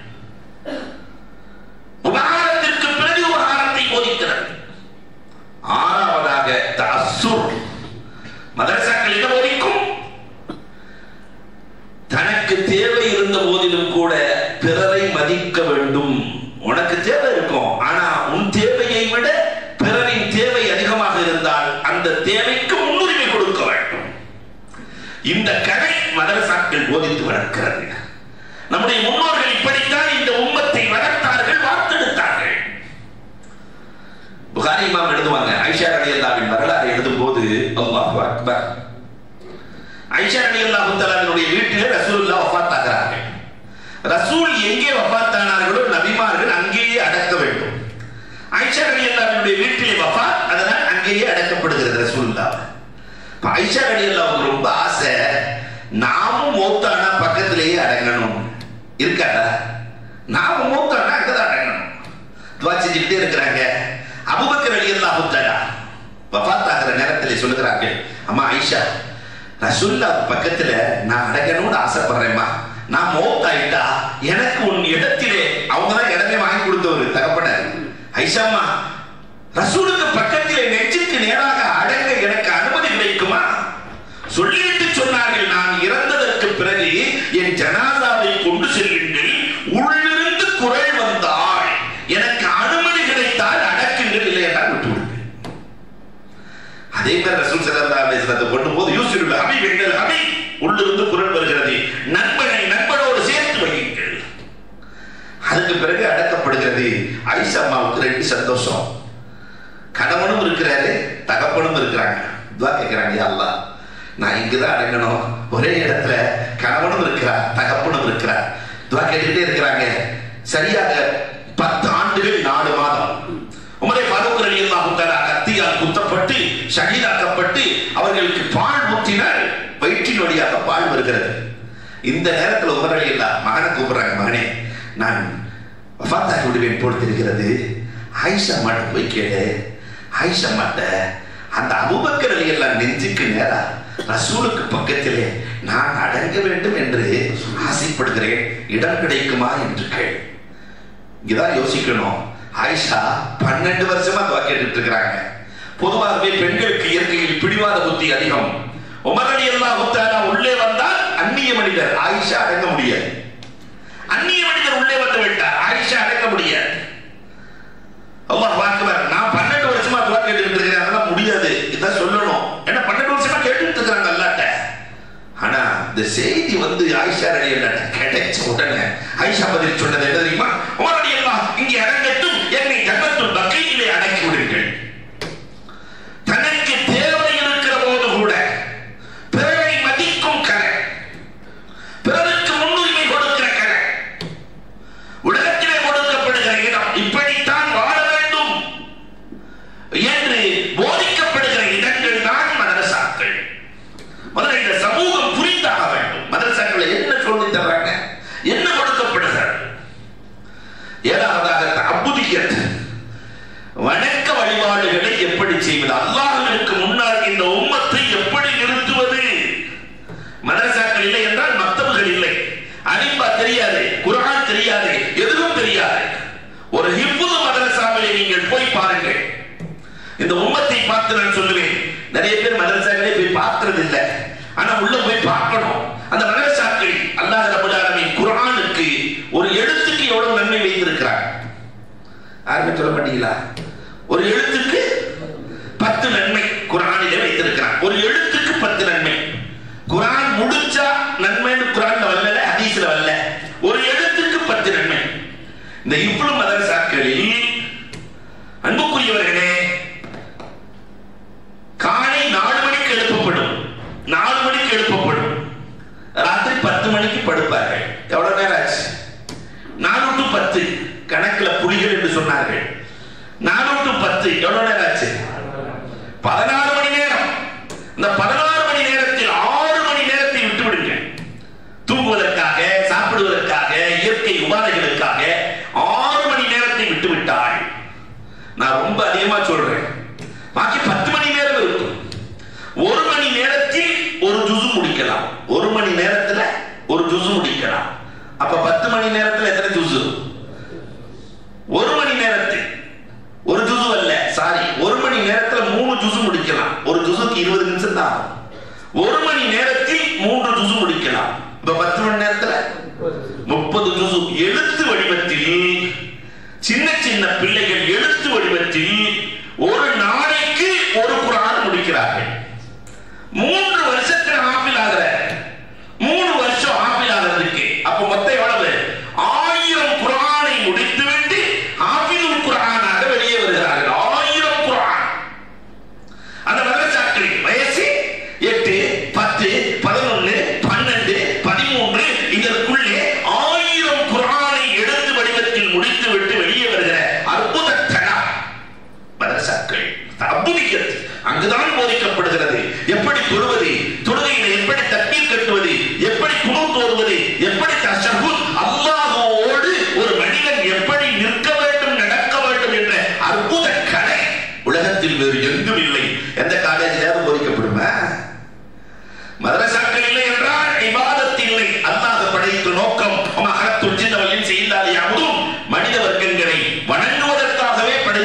உபகாரத்திற்கு பிரதி உபகாரத்தை போதிக்கிறது ஆறாவதாக தஅஸ்ஸுர் மதரசாக்கள் என்ன போதிக்கும் தனக்கு தேவை இருந்த போதிலும் கூட பிறரை மதிக்க வேண்டும் உனக்கு தேவை இருக்கும் ஆனா உன் தேவையை விட பிறரின் தேவை அதிகமாக இருந்தால் அந்த தேவைக்கு முன்னுரிமை கொடுக்க வேண்டும் இந்த கதை மதரசாக்கள் போதித்து வளர்க்கிறது நம்முடைய முன்னோர்கள் இப்படித்தான் இந்த உம்மத்தை வளர்த்தார்கள் வார்த்தெடுத்தார்கள் புகாரி இமாம் எழுதுவாங்க ஐஷா ரலியல்லாஹின் வரலாறு எழுதும் போது அல்லாஹு அக்பர் ஐஷா ரலியல்லாஹு தஆலாவினுடைய வீட்டிலே ரசூலுல்லாஹ் வஃபாத் ஆகிறார்கள் ரசூல் எங்கே வஃபாத் ஆனார்களோ நபிமார்கள் அங்கேயே அடக்க வேண்டும் ஐஷா ரலியல்லாஹுடைய வீட்டிலே வஃபாத் அதனால் அங்கேயே அடக்கப்படுகிறது ரசூலுல்லாஹ் இப்ப ஐஷா ரலியல்லாஹுக்கு ரொம்ப ஆசை நாமும் மூத்தானா பக்கத்திலேயே அடங்கணும் இருக்காடா நாம மூத்தானா அங்கதான் அடங்கணும் துவா செஞ்சுக்கிட்டே இருக்கிறாங்க அபுபக்கர் ரலியல்லாஹு தஆலா வஃபாத் ஆகிற நேரத்திலே சொல்லுகிறார்கள் அம்மா ஐஷா ரசூல்லா பக்கத்துல நான் அடங்கணும்னு ஆசைப்படுறேம்மா நான் மௌத் ஆயிட்டா எனக்கு உன் இடத்திலே அவங்க தான் இடமே வாங்கி கொடுத்தவர் தகப்பனர் ஐஷாம்மா ரசூலுக்கு பக்கத்திலே நெஞ்சுக்கு நேராக அடங்க எனக்கு அனுமதி கிடைக்குமா சொல்லிவிட்டு சொன்னார்கள் நான் இறந்ததற்கு பிறகு என் ஜனாதாவை கொண்டு செல்லுங்கள் உள்ளிருந்து குரல் வந்தால் எனக்கு அனுமதி கிடைத்தால் அடக்குங்கள் இல்லை என்றால் விட்டு விடுங்கள் அதே மாதிரி ரசூல் ஸல்லல்லாஹு அலைஹி வஸல்லம் கொண்டு போது யூசுல் ஹபி எங்கள் ஹபி உள்ளிருந்து குரல் வருகிறது நண்பனை நண்பனோடு சேர்த்து வையுங்கள் அதுக்கு பிறகு அடக்கப்படுகிறது ஐஷா அம்மாவுக்கு ரெண்டு சந்தோஷம் கணவனும் இருக்கிறாரு தகப்பனும் இருக்கிறாங்க துவா கேட்கிறாங்க யா அல்லாஹ் நான் இங்குதான் அடங்கணும் ஒரே இடத்துல கணவனும் இருக்கிறார் தகப்பனும் இருக்கிறார் துவா கேட்டுக்கிட்டே இருக்கிறாங்க சரியாக பத்து ஆண்டுகள் நாலு மாதம் உமரை பாரூக் அலி அல்லாஹ் கத்தியால் குத்தப்பட்டு ஷஹீதாக்கப்பட்டு அவர்களுக்கு பால் ஊற்றினால் வயிற்றின் வழியாக பால் வருகிறது இந்த நேரத்தில் உமர் அலி அல்லா மகனை கூப்பிடுறாங்க மகனே நான் வஃபாத்தாகி விடுவேன் போல் தெரிகிறது ஆயிஷா மாட்ட போய் கேளு ஆயிஷா மாட்ட அந்த அபுபக்கர் அலி எல்லாம் நெஞ்சுக்கு நேரா ரசூலுக்கு பக்கத்திலே நான் அடங்க வேண்டும் என்று ஆசைப்படுகிறேன் இடம் கிடைக்குமா என்று கேள் இங்கதான் யோசிக்கணும் ஆயிஷா பன்னெண்டு வருஷமா துவா கேட்டுட்டு இருக்கிறாங்க பொதுவாகவே பெண்களுக்கு இயற்கையில் பிடிவாத புத்தி அதிகம் உமர் அலி அல்லாஹ் உள்ளே வந்தால் அந்நிய மனிதர் ஆயிஷா அடங்க முடியாது அந்நிய மனிதர் உள்ளே வந்து விட்டார் ஆயிஷா அடங்க முடியாது அல்லாஹ் வாக்குவார் நான் பன்னெண்டு வருஷமா துவா கேட்டுக்கிட்டு இருக்கிறேன் அதெல்லாம் முடியாது இதான் சொல்லணும் ஏன்னா பன்னெண்டு வருஷமா கேட்டுட்டு இருக்கிறாங்க அல்லாட்ட ஆனா இந்த செய்தி வந்து ஆயிஷா அலி அல்லாட்ட கிடைச்ச உடனே ஆயிஷா பதில் சொன்னது என்ன தெரியுமா உமர் அலி அல்லாஹ் இங்கே அடங்கட்டும் என்னை ஜன்னத்துல் பக்கையிலே அடக்கி விடுங்கள் தனக்கு தேவை இருக்கிற போது கூட பிறரை மதிக்கும் கரை பிறருக்கு முன்னுரிமை கொடுக்கிற கரை உலகத்திலே கொடுக்கப்படுகிற இடம் இப்படித்தான் வாழ வேண்டும் என்று போதிக்கப்படுகிற இடங்கள் தான் மதரசாக்கள் முதல்ல இந்த சமூகம் புரிந்தாக வேண்டும் மதரசாக்களை என்ன சொல்லி தர்றாங்க என்ன கொடுக்கப்படுகிறது ஏழாவதாக அப்புதியத் வணக்க வழிபாடுகளை எப்படி செய்வது அல்லாஹ்விற்கு முன்னால் இந்த உம்மத்தை எப்படி நிறுத்துவது மதரசாக்கள் இல்லை என்றால் மக்தபுகள் இல்லை அலிம்பா தெரியாது குர்ஆன் தெரியாது எதுவும் தெரியாது ஒரு ஹிஃபுது மதரசாவிலே நீங்கள் போய் பாருங்கள் இந்த உம்மத்தை பார்த்து நான் சொல்லுவேன் நிறைய பேர் மதரசாக்களே போய் பார்க்கறது இல்லை ஆனா உள்ள போய் பார்க்கணும் அந்த மதரசாக்கள் அல்லாஹ் ரப்பல் ஆலமீன் குர்ஆனுக்கு ஒரு எழுத்துக்கு எவ்வளவு நன்மை வைத்திருக்கிறார் யாருமே சொல்ல மாட்டீங்களா ஒரு எழுத்துக்கு பத்து நன்மை குரானிலே வைத்திருக்கிறான் ஒரு எழுத்துக்கு பத்து நன்மை குரான் முடிச்சா நன்மைன்னு குரான்ல வரல ஹதீஸ்ல வரல ஒரு எழுத்துக்கு பத்து நன்மை இந்த இவ்வளவு மதரசாக்களில் அன்புக்குரியவர்களே காலை நாலு மணிக்கு எழுப்பப்படும் நாலு மணிக்கு எழுப்பப்படும் ராத்திரி பத்து மணிக்கு படுப்பார்கள் எவ்வளவு நேரம் ஆச்சு நாலு டு பத்து கணக்குல புலிகள் என்று சொன்னார்கள் நாலு டு பத்து எவ்வளவு நேரம் ஆச்சு பதினாறு மணி நேரம் இந்த பதினாறு மணி நேரத்தில் ஆறு மணி நேரத்தை விட்டு விடுங்க தூங்குவதற்காக சாப்பிடுவதற்காக இயற்கை உபாதைகளுக்காக ஆறு மணி நேரத்தை விட்டு விட்டாள் நான் ரொம்ப அதிகமா சொல்றேன் பாக்கி பத்து மணி நேரம் இருக்கும் ஒரு மணி நேரத்தில் ஒரு ஜுசு முடிக்கலாம் ஒரு மணி நேரத்துல ஒரு ஜுசு முடிக்கலாம் அப்ப பத்து மணி நேரத்துல எத்தனை ஜுசு ஒரு மணி நேரத்தில் ஒரு ஜுசு அல்ல சாரி ஒரு மணி நேரத்துல மூணு ஜுசு முடிக்கலாம் ஒரு ஜுசுக்கு இருபது நிமிஷம் தான் ஆகும். ஒரு மணி நேரத்தில் மூன்று ஜுசு முடிக்கலாம் இப்ப பத்து மணி நேரத்துல முப்பது ஜுசு எழுத்து வடிவத்தில் சின்ன சின்ன பிள்ளைகள் எழுத்து வடிவத்தில் ஒரு நாளைக்கு ஒரு குரான் முடிக்கிறார்கள் மூன்று வருஷத்துல ஆப்பிள் ஆகிற மூணு வருஷம் ஆப்பிள் ஆகிறதுக்கு அப்ப மொத்தம் எவ்வளவு ஆயிரம் குரானை முடித்துவிட்டு ஆப்பிளும் குரானாக வெளியே வருகிறார்கள் ஆயிரம் குரான் அந்த மதரசாக்களின் வயசு எட்டு பத்து பதினொன்னு பன்னெண்டு பதிமூன்று இதற்குள்ளே ஆயிரம் குரானை எழுத்து வடிவத்தில் முடித்துவிட்டு வெளியே வருகிற அற்புத கலா மதரசாக்கள் அப்புதிக்கிறது அங்குதான் போதிக்கப்படுகிறது எப்படி தொழுவது தொழுகையில எப்படி தண்ணீர் கட்டுவது எப்படி குணம் தோறுவது எப்படி தஷஹுத் அல்லாஹோடு ஒரு மனிதன் எப்படி நிற்க வேண்டும் நடக்க வேண்டும் என்ற அற்புத கலை உலகத்தில் வேறு எங்கும் இல்லை எந்த காலேஜிலாவது போதிக்கப்படுமா மதரசாக்கள் இல்லை என்றால் இபாதத் இல்லை அல்லாஹ் படைத்த நோக்கம் மகத்துள் சின்னவளின் செய்தால் யாவதும் மனித வர்க்கங்களை வணங்குவதற்காகவே படை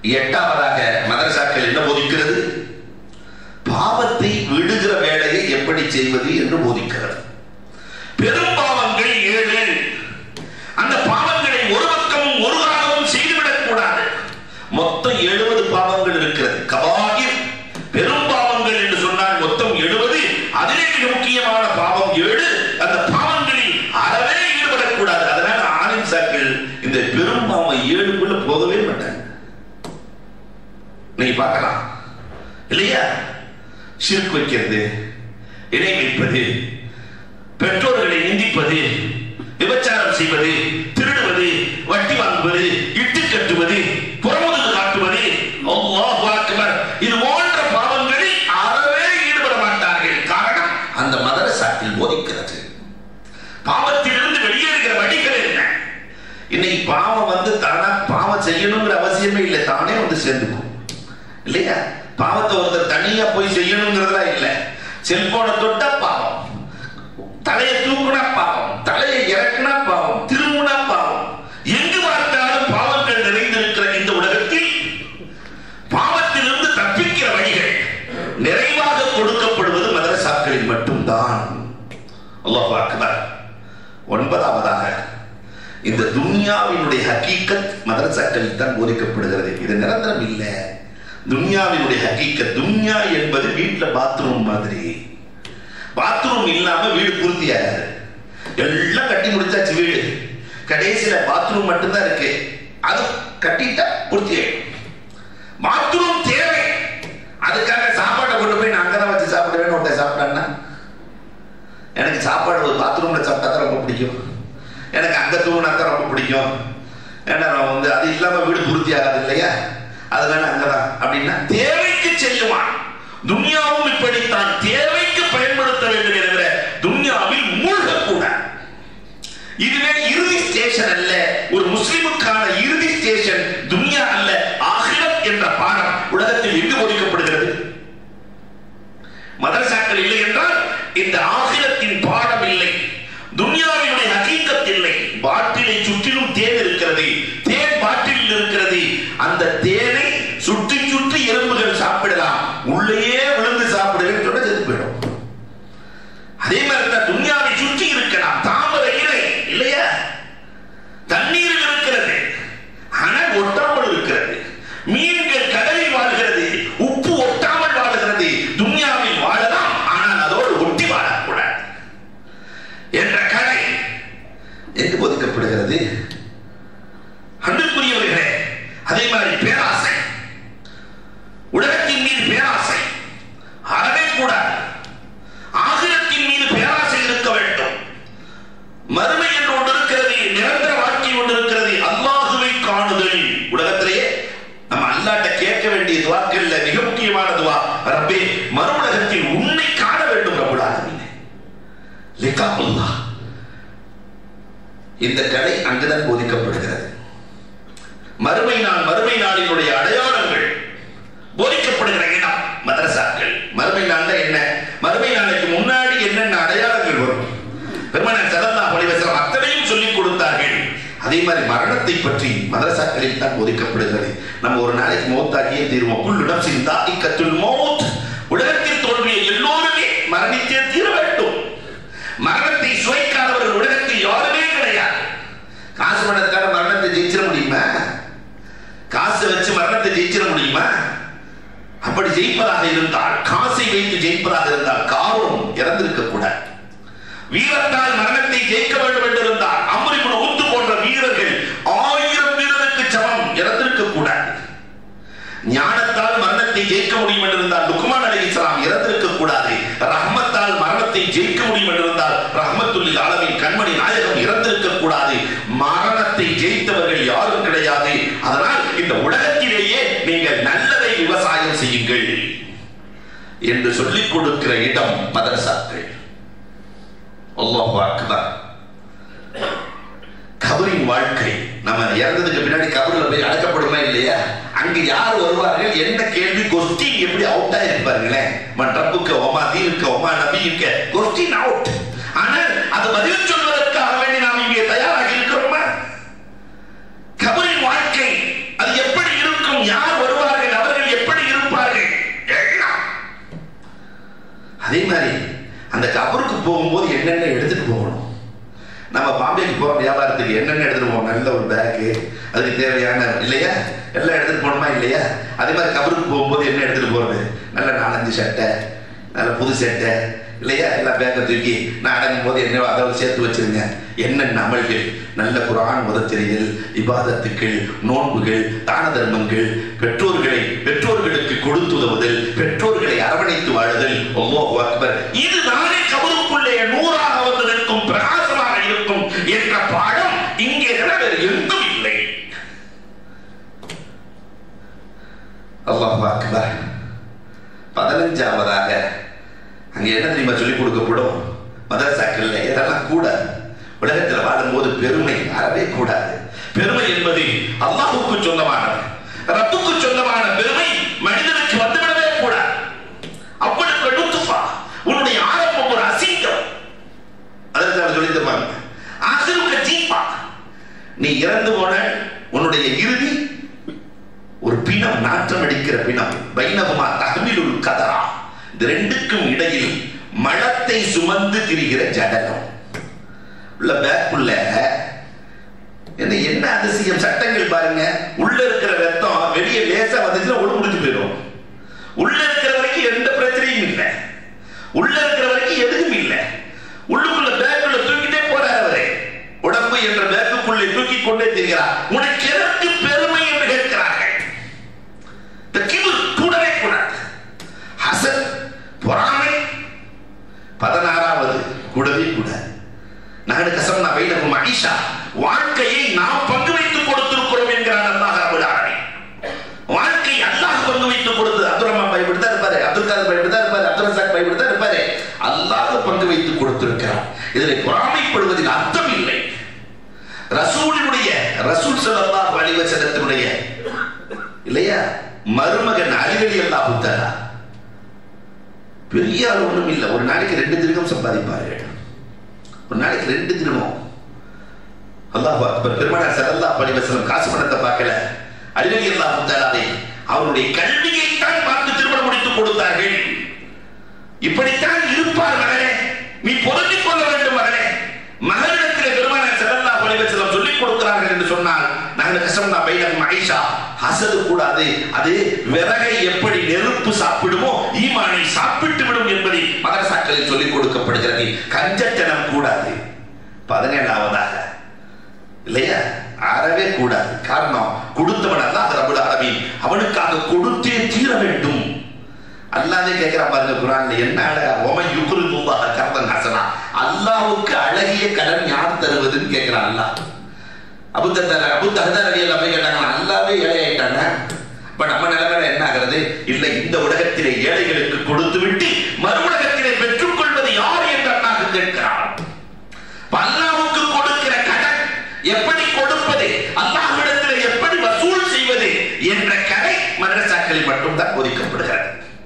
எட்டாவதாக மதரசாக்கள் என்ன போதிக்கிறது பாவத்தை விடுகிற வேலையை எப்படி செய்வது என்று போதிக்கிறது பெரும் பாவங்கள் ஏழு அந்த பாவங்களை ஒரு பக்கமும் ஒரு காலமும் செய்துவிடக் கூடாது மொத்தம் எழுபது பாவங்கள் இருக்கிறது கபாயிர் பெரும் பாவங்கள் என்று சொன்னால் மொத்தம் எழுபது அதிலே மிக முக்கியமான பாவம் ஏழு அந்த பாவங்களில் அறவே ஈடுபடக்கூடாது அதனால ஆலிம் சாக்கள் இந்த பெரும் பாவம் ஏழுக்குள்ள போகவே மாட்டாங்க நீ பார்க்கலாம் இல்லையா சிறுக்கு வைக்கிறது இணை வைப்பது பெற்றோர்களை நிந்திப்பது விபச்சாரம் செய்வது திருடுவது வட்டி வாங்குவது இட்டு கட்டுவது புறமுதுகு காட்டுவது அல்லாஹ் அக்பர் இது போன்ற பாவங்களில் அறவே ஈடுபட மாட்டார்கள் காரணம் அந்த மதரசாத்தில் போதிக்கிறது பாவத்திலிருந்து வெளியேறுகிற வழிகள் என்ன இன்னைக்கு பாவம் வந்து தானா பாவம் செய்யணுங்கிற அவசியமே இல்லை தானே வந்து சேர்ந்துக்கும் இல்லையா பாவத்தை ஒருத்தர் தனியா போய் செய்யணுங்கிறதா இல்லை செல்போனை தொட்டா பாவம் தலையை தூக்குனா பாவம் தலையை இறக்குனா பாவம் திரும்பினா பாவம் எங்கு பார்த்தாலும் பாவங்கள் நிறைந்திருக்கிற இந்த உலகத்தில் பாவத்திலிருந்து தப்பிக்கிற வழிகள் நிறைவாக கொடுக்கப்படுவது மதரசாக்களில் மட்டும்தான் அல்லாஹ் அக்பர் ஒன்பதாவதாக இந்த துன்யாவினுடைய ஹக்கீக்கத் மதரசாக்களில் தான் போதிக்கப்படுகிறது இது நிரந்தரம் இல்லை துன்யாவினுடைய ஹக்கீக்கத் துன்யா என்பது வீட்டுல பாத்ரூம் மாதிரி பாத்ரூம் இல்லாம வீடு பூர்த்தி ஆகாது எல்லாம் கட்டி முடிச்சாச்சு வீடு கடைசியில பாத்ரூம் மட்டும்தான் இருக்கு அது கட்டிட்டா பூர்த்தி ஆயிடும் பாத்ரூம் தேவை அதுக்காக சாப்பாட்டை கொண்டு போய் நான் அங்கதான் வச்சு சாப்பிடுவேன்னு ஒருத்தன் சாப்பிட்டான்னா எனக்கு சாப்பாடு ஒரு பாத்ரூம்ல சாப்பிட்டா தான் ரொம்ப பிடிக்கும் எனக்கு அங்க தூங்கினா தான் ரொம்ப பிடிக்கும் ஏன்னா நான் வந்து அது இல்லாம வீடு பூர்த்தி ஆகாது இல்லையா அதனால அங்கதான் அப்படின்னா தேவைக்கு செல்லுவான் துன்யாவும் இப்படித்தான் தேவைக்கு பயன்படுத்த வேண்டும் என்கிற துன்யாவில் மூழ்கக்கூடாது இதுவே இறுதி ஸ்டேஷன் அல்ல ஒரு முஸ்லிமுக்கான இறுதி ஸ்டேஷன் துன்யா அல்ல ஆகிரத் என்ற பாடம் உலகத்தில் எங்கு போதிக்கப்படுகிறது மதரசாக்கள் இல்லை என்றால் இந்த ஆகிரத்தின் பாடம் இல்லை துன்யாவினுடைய ஹகீக்கத் இல்லை பாட்டிலை சுற்றிலும் தேன் இருக்கிறது தேன் பாட்டிலில் இருக்கிறது அந்த தேனை சுற்றி சுற்றி எறும்புகள் சாப்பிடலாம் உள்ளேயே விழுந்து சாப்பிடுவேன் சொன்னா செத்து போயிடும் அதே மாதிரி தான் துன்யாவை சுற்றி இருக்கலாம் தாமரை இலை இல்லையா தண்ணீரில் இருக்கிறது ஆனால் ஒட்டாமல் இருக்கிறது மீன்கள் கடலில் வாழ்கிறது உப்பு ஒட்டாமல் வாழுகிறது துன்யாவில் வாழலாம் ஆனால் அதோடு ஒட்டி வாழக்கூடாது என்ற கலை எங்கு ஒதுக்கப்படுகிறது அன்புக்குரியவர்களே அதே மாதிரி பேராசை உலகத்தின் மீது பேராசை அறவே கூடாது ஆகிரத்தின் மீது பேராசை இருக்க வேண்டும் மறுமை என்று ஒன்று இருக்கிறது நிரந்தர வாழ்க்கை ஒன்று இருக்கிறது அல்லாஹுவை காணுதல் உலகத்திலேயே நம்ம அல்லாட்ட கேட்க வேண்டிய துவாக்கள்ல மிக முக்கியமான துவா ரப்பே மறு உலகத்தில் உன்னை காண வேண்டும் ரப்புல் ஆலமீன் லிகாவுல்லாஹ் இந்த கலை அங்குதான் போதிக்கப்படுகிறது மறுமை நாள் மறுமை நாளினுடைய அடையாளங்கள் போதிக்கப்படுகிற இடம் மதரசாக்கள் மறுமை நாள்ல என்ன மறுமை நாளைக்கு முன்னாடி என்னென்ன அடையாளங்கள் வரும் பெருமனார் சதந்தா பழிவசம் அத்தனையும் சொல்லிக் கொடுத்தார்கள் அதே மாதிரி மரணத்தை பற்றி மதரசாக்களில் தான் போதிக்கப்படுகிறது நம்ம ஒரு நாளைக்கு மௌத்தாகியே தீருவோம் குள்ளுடம் சிந்தா இக்கத்துல் மௌத் உலகத்தில் தோன்றிய எல்லோருமே மரணித்தே தீர வேண்டும் மரணத்தை சுவைக்காதவர்கள் உலகத்தில் யாருமே கிடையாது காசு பணத்துக்கான மரணத்தை ஜெயிச்சிட முடியுமா காசு வச்சு மரணத்தை ஜெயிச்சிட முடியுமா அப்படி ஜெயிப்பதாக இருந்தால் காசை வைத்து ஜெயிப்பதாக இருந்தால் காரும் இறந்திருக்க கூடாது வீரத்தால் மரணத்தை ஜெயிக்க வேண்டும் என்று இருந்தால் அமரிபுன் ஊத்து போன்ற வீரர்கள் ஆயிரம் வீரருக்கு சமம் இறந்திருக்க கூடாது ஞானத்தால் மரணத்தை ஜெயிக்க முடியும் என்று இருந்தால் லுக்மான் அலி இஸ்லாம் இறந்திருக்க கூடாது ரஹ்மத்தால் மரணத்தை ஜெயிக்க முடியும் என்று இருந்தால் ரஹ்மத்துல்லில் அளவின் கண்மணி நாயகம் இறந்திருக்க கூடாது மரணத்தை ஜெயித்தவர்கள் யாரும் கிடையாது அதனால் இந்த உலகத்திலேயே நீங்கள் நல்லதை விவசாயம் செய்யுங்கள் என்று சொல்லிக் கொடுக்கிற இடம் மதரசாக்கள் அல்லாஹ் அக்பர் கபரின் வாழ்க்கை நம்ம இறந்ததுக்கு பின்னாடி கபரில் போய் அடக்கப்படுமா இல்லையா அங்க யார் வருவார்கள் என்ன கேள்வி கொஸ்டின் எப்படி அவுட்டா இருப்பாருங்களேன் மன் ரப்புக்கு ஒமா தீனுக்க ஒமா நபியுக்க கொஸ்டின் அவுட் ஆனால் அது பதில் சொல்வதற்காக வேண்டி நாம் இங்கே தயாராக இருக்கிறோமா கபரின் வாழ்க்கை அது எப்படி இருக்கும் யார் அதே மாதிரி அந்த கபருக்கு போகும்போது என்னென்ன எடுத்துட்டு போகணும் நம்ம பாம்பேக்கு போறோம் வியாபாரத்துக்கு என்னென்ன எடுத்துட்டு போவோம் நல்ல ஒரு பேக்கு அதுக்கு தேவையான இல்லையா எல்லாம் எடுத்துட்டு போகணுமா இல்லையா அதே மாதிரி கபருக்கு போகும்போது என்ன எடுத்துட்டு போறது நல்ல நாலஞ்சு சட்டை நல்ல புது சட்டை இல்லையா எல்லாம் பேக்கை தூக்கி நான் அடங்கும் போது என்ன அதோட சேர்த்து வச்சிருங்க என்னென்ன அமல்கள் நல்ல குரான் உதச்செறிதல் இபாதத்துக்கள் நோன்புகள் தான தர்மங்கள் பெற்றோர்களை பெற்றோர்களுக்கு கொடுத்து உதவுதல் பெற்றோர்களை அரவணைத்து வாழுதல் அல்லாஹ் அக்பர் இது நானே கபருக்குள்ளே நூறாக வந்து நிற்கும் பிரகாசமாக இருக்கும் என்ற பாடம் இங்கே தவிர வேறு எங்கும் இல்லை அல்லாஹ் அக்பர் பதினஞ்சாவதாக அங்க என்ன தெரியுமா சொல்லிக் கொடுக்கப்படும் மதரசாக்கள்ல இதெல்லாம் கூடாது உலகத்தில் வாழும்போது பெருமை அறவே கூடாது பெருமை என்பது அல்லாஹுக்கு சொந்தமானது ரப்புக்கு சொந்தமான பெருமை மனிதனுக்கு வந்துவிடவே கூடாது அவ்வளவு லுத்துஃபா உன்னுடைய ஆரம்பம் ஒரு அசிங்கம் அதற்கு அவர் சொல்லி தருவாங்க ஆசிரியர் ஜீப்பா நீ இறந்து போன உன்னுடைய இறுதி ஒரு பிணம் நாற்றம் அடிக்கிற பிணம் பைனவமா தகமிலுள் கதரா இந்த ரெண்டுக்கும் இடையில் மலத்தை சுமந்து திரிகிற ஜடலம் உள்ள பேக்குள்ள என்ன என்ன அதிசயம் சட்டங்கள் பாருங்க உள்ள இருக்கிற ரத்தம் வெளியே லேசா வந்துச்சுன்னா ஒழு முடிஞ்சு போயிடும் உள்ள இருக்கிற வரைக்கும் எந்த பிரச்சனையும் இல்லை உள்ள இருக்கிற வரைக்கும் எதுவும் இல்லை உள்ளுக்குள்ள பேக்குள்ள தூக்கிட்டே போறார் அவரே உடம்பு என்ற பேக்குக்குள்ளே தூக்கி கொண்டே திரிகிறார் உனக்கு எதற்கு பெருமை என்று கேட்கிறார்கள் இந்த கிபுர் கூடவே கூடாது ஹசன் பொறாமை பதினாறாவது கூடவே கூடாது நகடு கசம்னா வைலகும் ஐஷா வாழ்க்கையை நாம் பங்கு வைத்துக் கொடுத்திருக்கிறோம் என்கிறார் அல்லாஹ் ரபுல் ஆலமீன் வாழ்க்கை அல்லாஹ் பங்கு வைத்துக் கொடுத்தது அப்துல் ரஹ்மான் பயப்பட்டு தான் இருப்பாரு அப்துல் காதர் பயப்பட்டு தான் இருப்பாரு அப்துல் ரசாக் பயப்பட்டு தான் இருப்பாரு அல்லாஹ் பங்கு வைத்துக் கொடுத்திருக்கிறார் இதில் பொறாமைப்படுவதில் அர்த்தம் இல்லை ரசூலினுடைய ரசூல் ஸல்லல்லாஹு அலைஹி வஸல்லத்தினுடைய இல்லையா மருமகன் அலிவலி அல்லாஹு தஆலா பெரிய ஆள் ஒண்ணும் இல்லை ஒரு நாளைக்கு ரெண்டு திருகம் சம்பாதிப்பார்கள் ஒரு நாளைக்கு ரெண்டு திருகம் அல்லாஹ் அக்பர் பெருமானார் ஸல்லல்லாஹு அலைஹி வஸல்லம் காசு பணத்தை பார்க்கல அலிவலி அல்லாஹு தஆலாவை அவருடைய கல்வியை தான் பார்த்து திருமணம் முடித்து கொடுத்தார்கள் இப்படித்தான் இருப்பார் மகனே நீ பொருந்திக் கொள்ள வேண்டும் மகனே மகனிடத்திலே பெருமானார் ஸல்லல்லாஹு அலைஹி வஸல்லம் சொல்லிக் கொடுக்கிறார்கள் என்று சொன்னால் நாங்கள் கசம்னா பைனம் ஐஷா ஹசது கூடாது அது விறகை எப்படி நெருப்பு சாப்பிடுமோ ஈமானை சாப்பிட்டு விடும் என்பதை மதரசாக்களில் சொல்லிக் கொடுக்கப்படுகிறது கஞ்சத்தனம் கூடாது பதினேழாவதாக இல்லையா அறவே கூடாது காரணம் கொடுத்தவன் அல்லாஹ் ரபுல் ஆலமீன் அவனுக்காக கொடுத்தே தீர வேண்டும் அல்லாஹ்வே கேட்கிறான் பாருங்க குர்ஆன்ல என்ன அழகா ஒம யுக்ரிதுல்லாஹ கர்தன் ஹசனா அல்லாஹ்வுக்கு அழகிய கடன் யார் தருவதுன்னு கேட்கிறான் அல்லாஹ் அபு தர்தா அபு தர்தா ரலி அல்லாஹ் போய் கேட்டாங்க அல்லாஹ்வே ஏழை ஆயிட்டாங்க இப்ப நம்ம நிலைமையில என்ன ஆகிறது இல்ல இந்த உலகத்திலே ஏழைகளுக்கு கொடுத்து விட்டு மறு உலகத்திலே பெற்றுக்கொள்வது யார் என்று அல்லாஹ் கேட்கிறான் இப்ப அல்லாஹ்வுக்கு கொடுக்கிற கடன் எப்படி கொடுப்பது அல்லாஹ்விடத்தில் எப்படி வசூல் செய்வது என்ற கதை மதரசாக்களில் மட்டும்தான் போதிக்கப்படுகிறது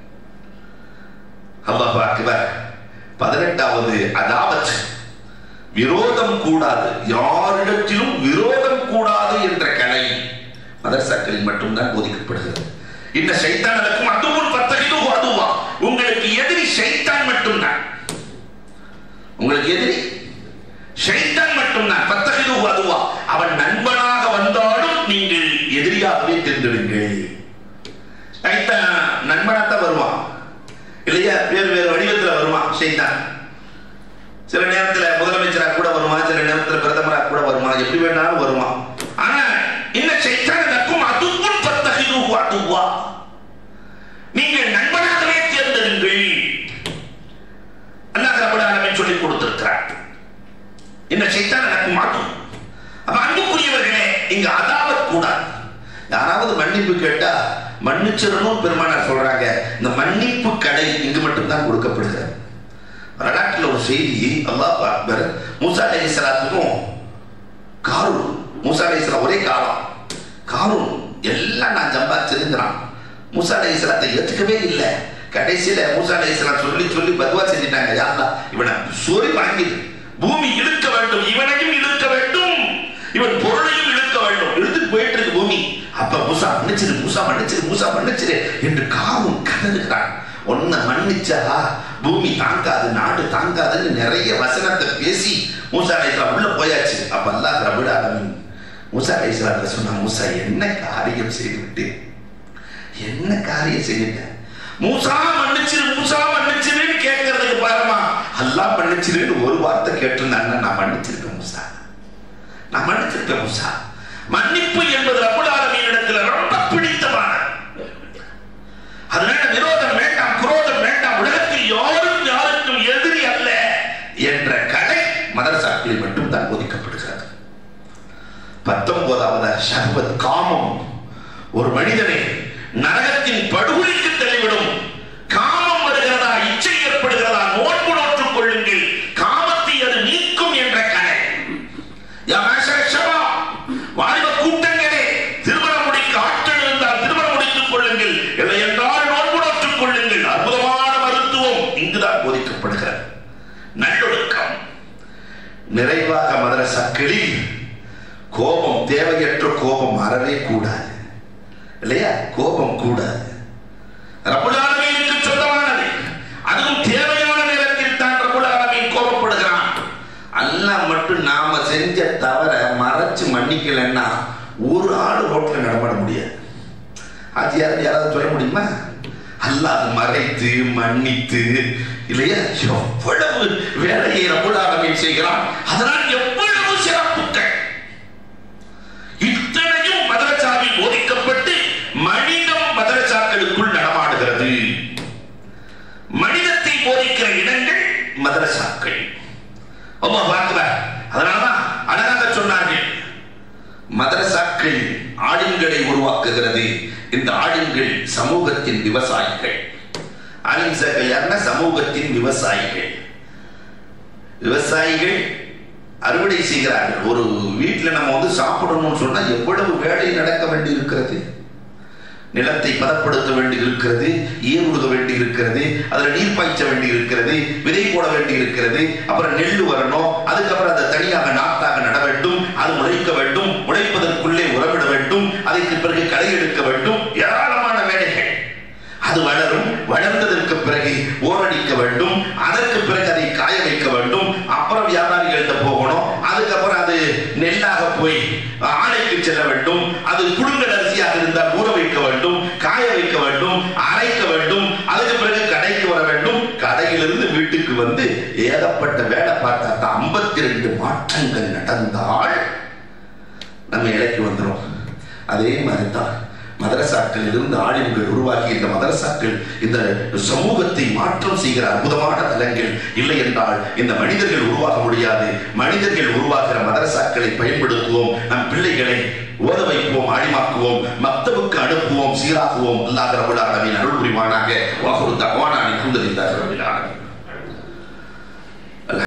அல்லாஹ் அக்பர் பதினெட்டாவது அதாவத் விரோதம் கூடாது யாரிடத்திலும் விரோதம் கூடாது என்ற கலை மதரசாக்களில் மட்டும்தான் போதிக்கப்படுகிறது இந்த சைத்தான் நடக்கும் அதுவும் பத்தகிதோ அதுவா உங்களுக்கு எதிரி சைத்தான் மட்டும்தான் உங்களுக்கு எதிரி ஷைத்தான் மட்டும்தான் பத்தகிது அதுவா அவன் நண்பனாக வந்தாலும் நீங்கள் எதிரியாகவே தெரிந்திடுங்கள் ஷைத்தான் நண்பனாத்தான் வருவான் இல்லையா வேறு வேறு வடிவத்தில் வருவான் ஷைத்தான் சில நேரத்துல முதலமைச்சரா கூட வருவான் சில நேரத்துல பிரதமரா கூட வருவான் எப்படி வேணாலும் வருவான் ஆனா இந்த ஷைத்தான் நட்பும் அதுவும் பத்தகிது அதுவா நீங்கள் நண்பனாகவே தேர்ந்தெடுங்கள் அல்லாஹ் ரப்பல் ஆலமீன் சொல்லிக் கொடுத்திருக்கிறார் இந்த சைத்தான் எனக்கு மாற்றும் அப்ப அன்புக்குரியவர்களே இங்க அதாவத் கூடாது யாராவது மன்னிப்பு கேட்டா மன்னிச்சிடணும் பெருமானார் சொல்றாங்க இந்த மன்னிப்பு கடை இங்கு மட்டும்தான் கொடுக்கப்படுகிறது வரலாற்றில் ஒரு செய்தி அல்லாஹ் அக்பர் மூசா அலை இஸ்லாத்துக்கும் காரூன் மூசா அலை இஸ்லாம் ஒரே காலம் காரூன் எல்லாம் நான் சம்பாதிச்சிருந்தான் மூசா அலை இஸ்லாத்தை ஏத்துக்கவே இல்லை கடைசியில மூசா அலை இஸ்லாம் சொல்லி சொல்லி பதுவா செஞ்சிட்டாங்க யாரா இவனை சோரி வாங்கிடு பூமி இழுக்க வேண்டும் இவனையும் இழுக்க வேண்டும் இவன் பொருளையும் இழுக்க வேண்டும் இழுத்துட்டு போயிட்டு இருக்கு பூமி அப்ப மூசா மன்னிச்சிரு மூசா மன்னிச்சிரு மூசா மன்னிச்சிரு என்று காவும் கதறுகிறான் உன்னை மன்னிச்சா பூமி தாங்காது நாடு தாங்காதுன்னு நிறைய வசனத்தை பேசி மூசா அலைஸ்லாம் உள்ள போயாச்சு அப்ப அல்லாஹ் ரபுல் ஆலமீன் மூசா அலைஸ்லாத்த சொன்னா மூசா என்ன காரியம் செய்துவிட்டு என்ன காரியம் செய்துட்டேன் மூசா மன்னிச்சிரு மூசா மன்னிச்சிருன்னு கேட்கறதுக்கு பாருமா அல்லாஹ் மன்னிச்சிருன்னு ஒரு வார்த்தை கேட்டிருந்தாங்கன்னா நான் மன்னிச்சிருப்பேன் மூசா நான் மன்னிச்சிருப்பேன் மூசா மன்னிப்பு என்பது ரபுல் ஆலமீனிடத்தில் ரொம்ப பிடித்தமான அதனால விரோதம் வேண்டாம் குரோதம் வேண்டாம் உலகத்தில் யாரும் யாருக்கும் எதிரி அல்ல என்ற கலை மதரசாக்களில் மட்டும் தான் போதிக்கப்படுகிறது பத்தொன்பதாவது ஷஹ்வத் காமம் ஒரு மனிதனை நரகத்தின் படுகொலிக்கு தள்ளிவிடும் காமம் வருகிறதா இச்சை ஏற்படுகிறதா நோன்பு நோற்றுக் கொள்ளுங்கள் காமத்தை அது நீக்கும் என்ற கலை யா மாஷர ஷபாப், வாலிப கூட்டங்களே திருமணம் முடிக்க ஆற்றல் இருந்தால் திருமணம் முடித்துக் கொள்ளுங்கள் இல்லை என்றால் நோன்பு நோற்றுக் கொள்ளுங்கள் அற்புதமான மருத்துவம் இங்குதான் போதிக்கப்படுகிறது நல்லொழுக்கம் நிறைவாக மதரசாக்களில் கோபம் தேவையற்ற கோபம் அறவே கூடாது இல்லையா கோபம் கூடாது ரப்புல் ஆலமீனுக்கு சொந்தமானது அதுவும் தேவையான நேரத்தில் தான் ரப்புல் ஆலமீன் கோபப்படுகிறான் அல்லாஹ் மட்டும் நாம செஞ்ச தவற மறைச்சு மன்னிக்கலைன்னா ஒரு ஆள் ரோட்ல நடமாட முடியாது அது யாரும் யாராவது சொல்ல முடியுமா அல்லாஹ் மறைத்து மன்னித்து இல்லையா எவ்வளவு வேலையை ரப்புல் ஆலமீன் செய்கிறான் அதனால் எவ்வளவு சிறப்புகள் இத்தனையும் மதரசாவில் போதிக்கப்பட்டு மனிதம் மதரசாக்களுக்குள் நடமாடுகிறது மனிதத்தை போதிக்கிற இடங்கள் மதரசாக்கள் அல்லாஹ் அக்பர் அதனாலதான் அழகாக சொன்னார்கள் மதரசாக்கள் ஆடின்களை உருவாக்குகிறது இந்த ஆடின்கள் சமூகத்தின் விவசாயிகள் ஆலிம்சர்கள் யாருன்னா சமூகத்தின் விவசாயிகள் விவசாயிகள் அறுவடை செய்கிறார்கள் ஒரு வீட்டில் நம்ம வந்து சாப்பிடணும்னு சொன்னா எவ்வளவு வேலை நடக்க வேண்டி இருக்கிறது நிலத்தை பதப்படுத்த வேண்டி இருக்கிறது ஏர் உழுக வேண்டி இருக்கிறது அதுல நீர் பாய்ச்ச வேண்டி இருக்கிறது விதை போட வேண்டி இருக்கிறது அப்புறம் நெல் வரணும் அதுக்கப்புறம் அதை தனியாக நாட்டாக நட வேண்டும் அது முளைக்க வேண்டும் முளைப்பதற்குள்ளே உரமிட வேண்டும் அதற்கு பிறகு களை எடுக்க வேண்டும் ஏராளமான வேலைகள் அது வளரும் வளர்ந்ததற்கு பிறகு ஓரடிக்க வேண்டும் அதற்கு பிறகு அதை காய வைக்க வேண்டும் அப்புறம் வியாபாரிகள்கிட்ட போகணும் அதுக்கப்புறம் அது நெல்லாக போய் ஆலைக்கு செல்ல வேண்டும் அது புழுங்கல் அரிசியாக இருந்தால் ஊற வைக்க வேண்டும் காய வைக்க வேண்டும் அரைக்க வேண்டும் அதுக்கு பிறகு கடைக்கு வர வேண்டும் கடையிலிருந்து வீட்டுக்கு வந்து ஏகப்பட்ட வேலை பார்த்தா தான் ஐம்பத்தி ரெண்டு மாற்றங்கள் நடந்தால் நம்ம இலைக்கு வந்துடும் அதே மாதிரி தான் மதரசாக்கள் இருந்து ஆளுங்கள் உருவாக்கி இந்த மதரசாக்கள் இந்த சமூகத்தை மாற்றம் செய்கிற அற்புதமான தலங்கள் இல்லை என்றால் இந்த மனிதர்கள் உருவாக முடியாது மனிதர்கள் உருவாக்குற மதரசாக்களை பயன்படுத்துவோம் நம் பிள்ளைகளை ஓத வைப்போம் ஆழிமாக்குவோம் மக்தவுக்கு அனுப்புவோம் சீராக்குவோம் அல்லாஹ் ரபுல் ஆலமீன் அருள் புரிவானாக வாகுரு தவானா நிகுந்தரித்தார்கள்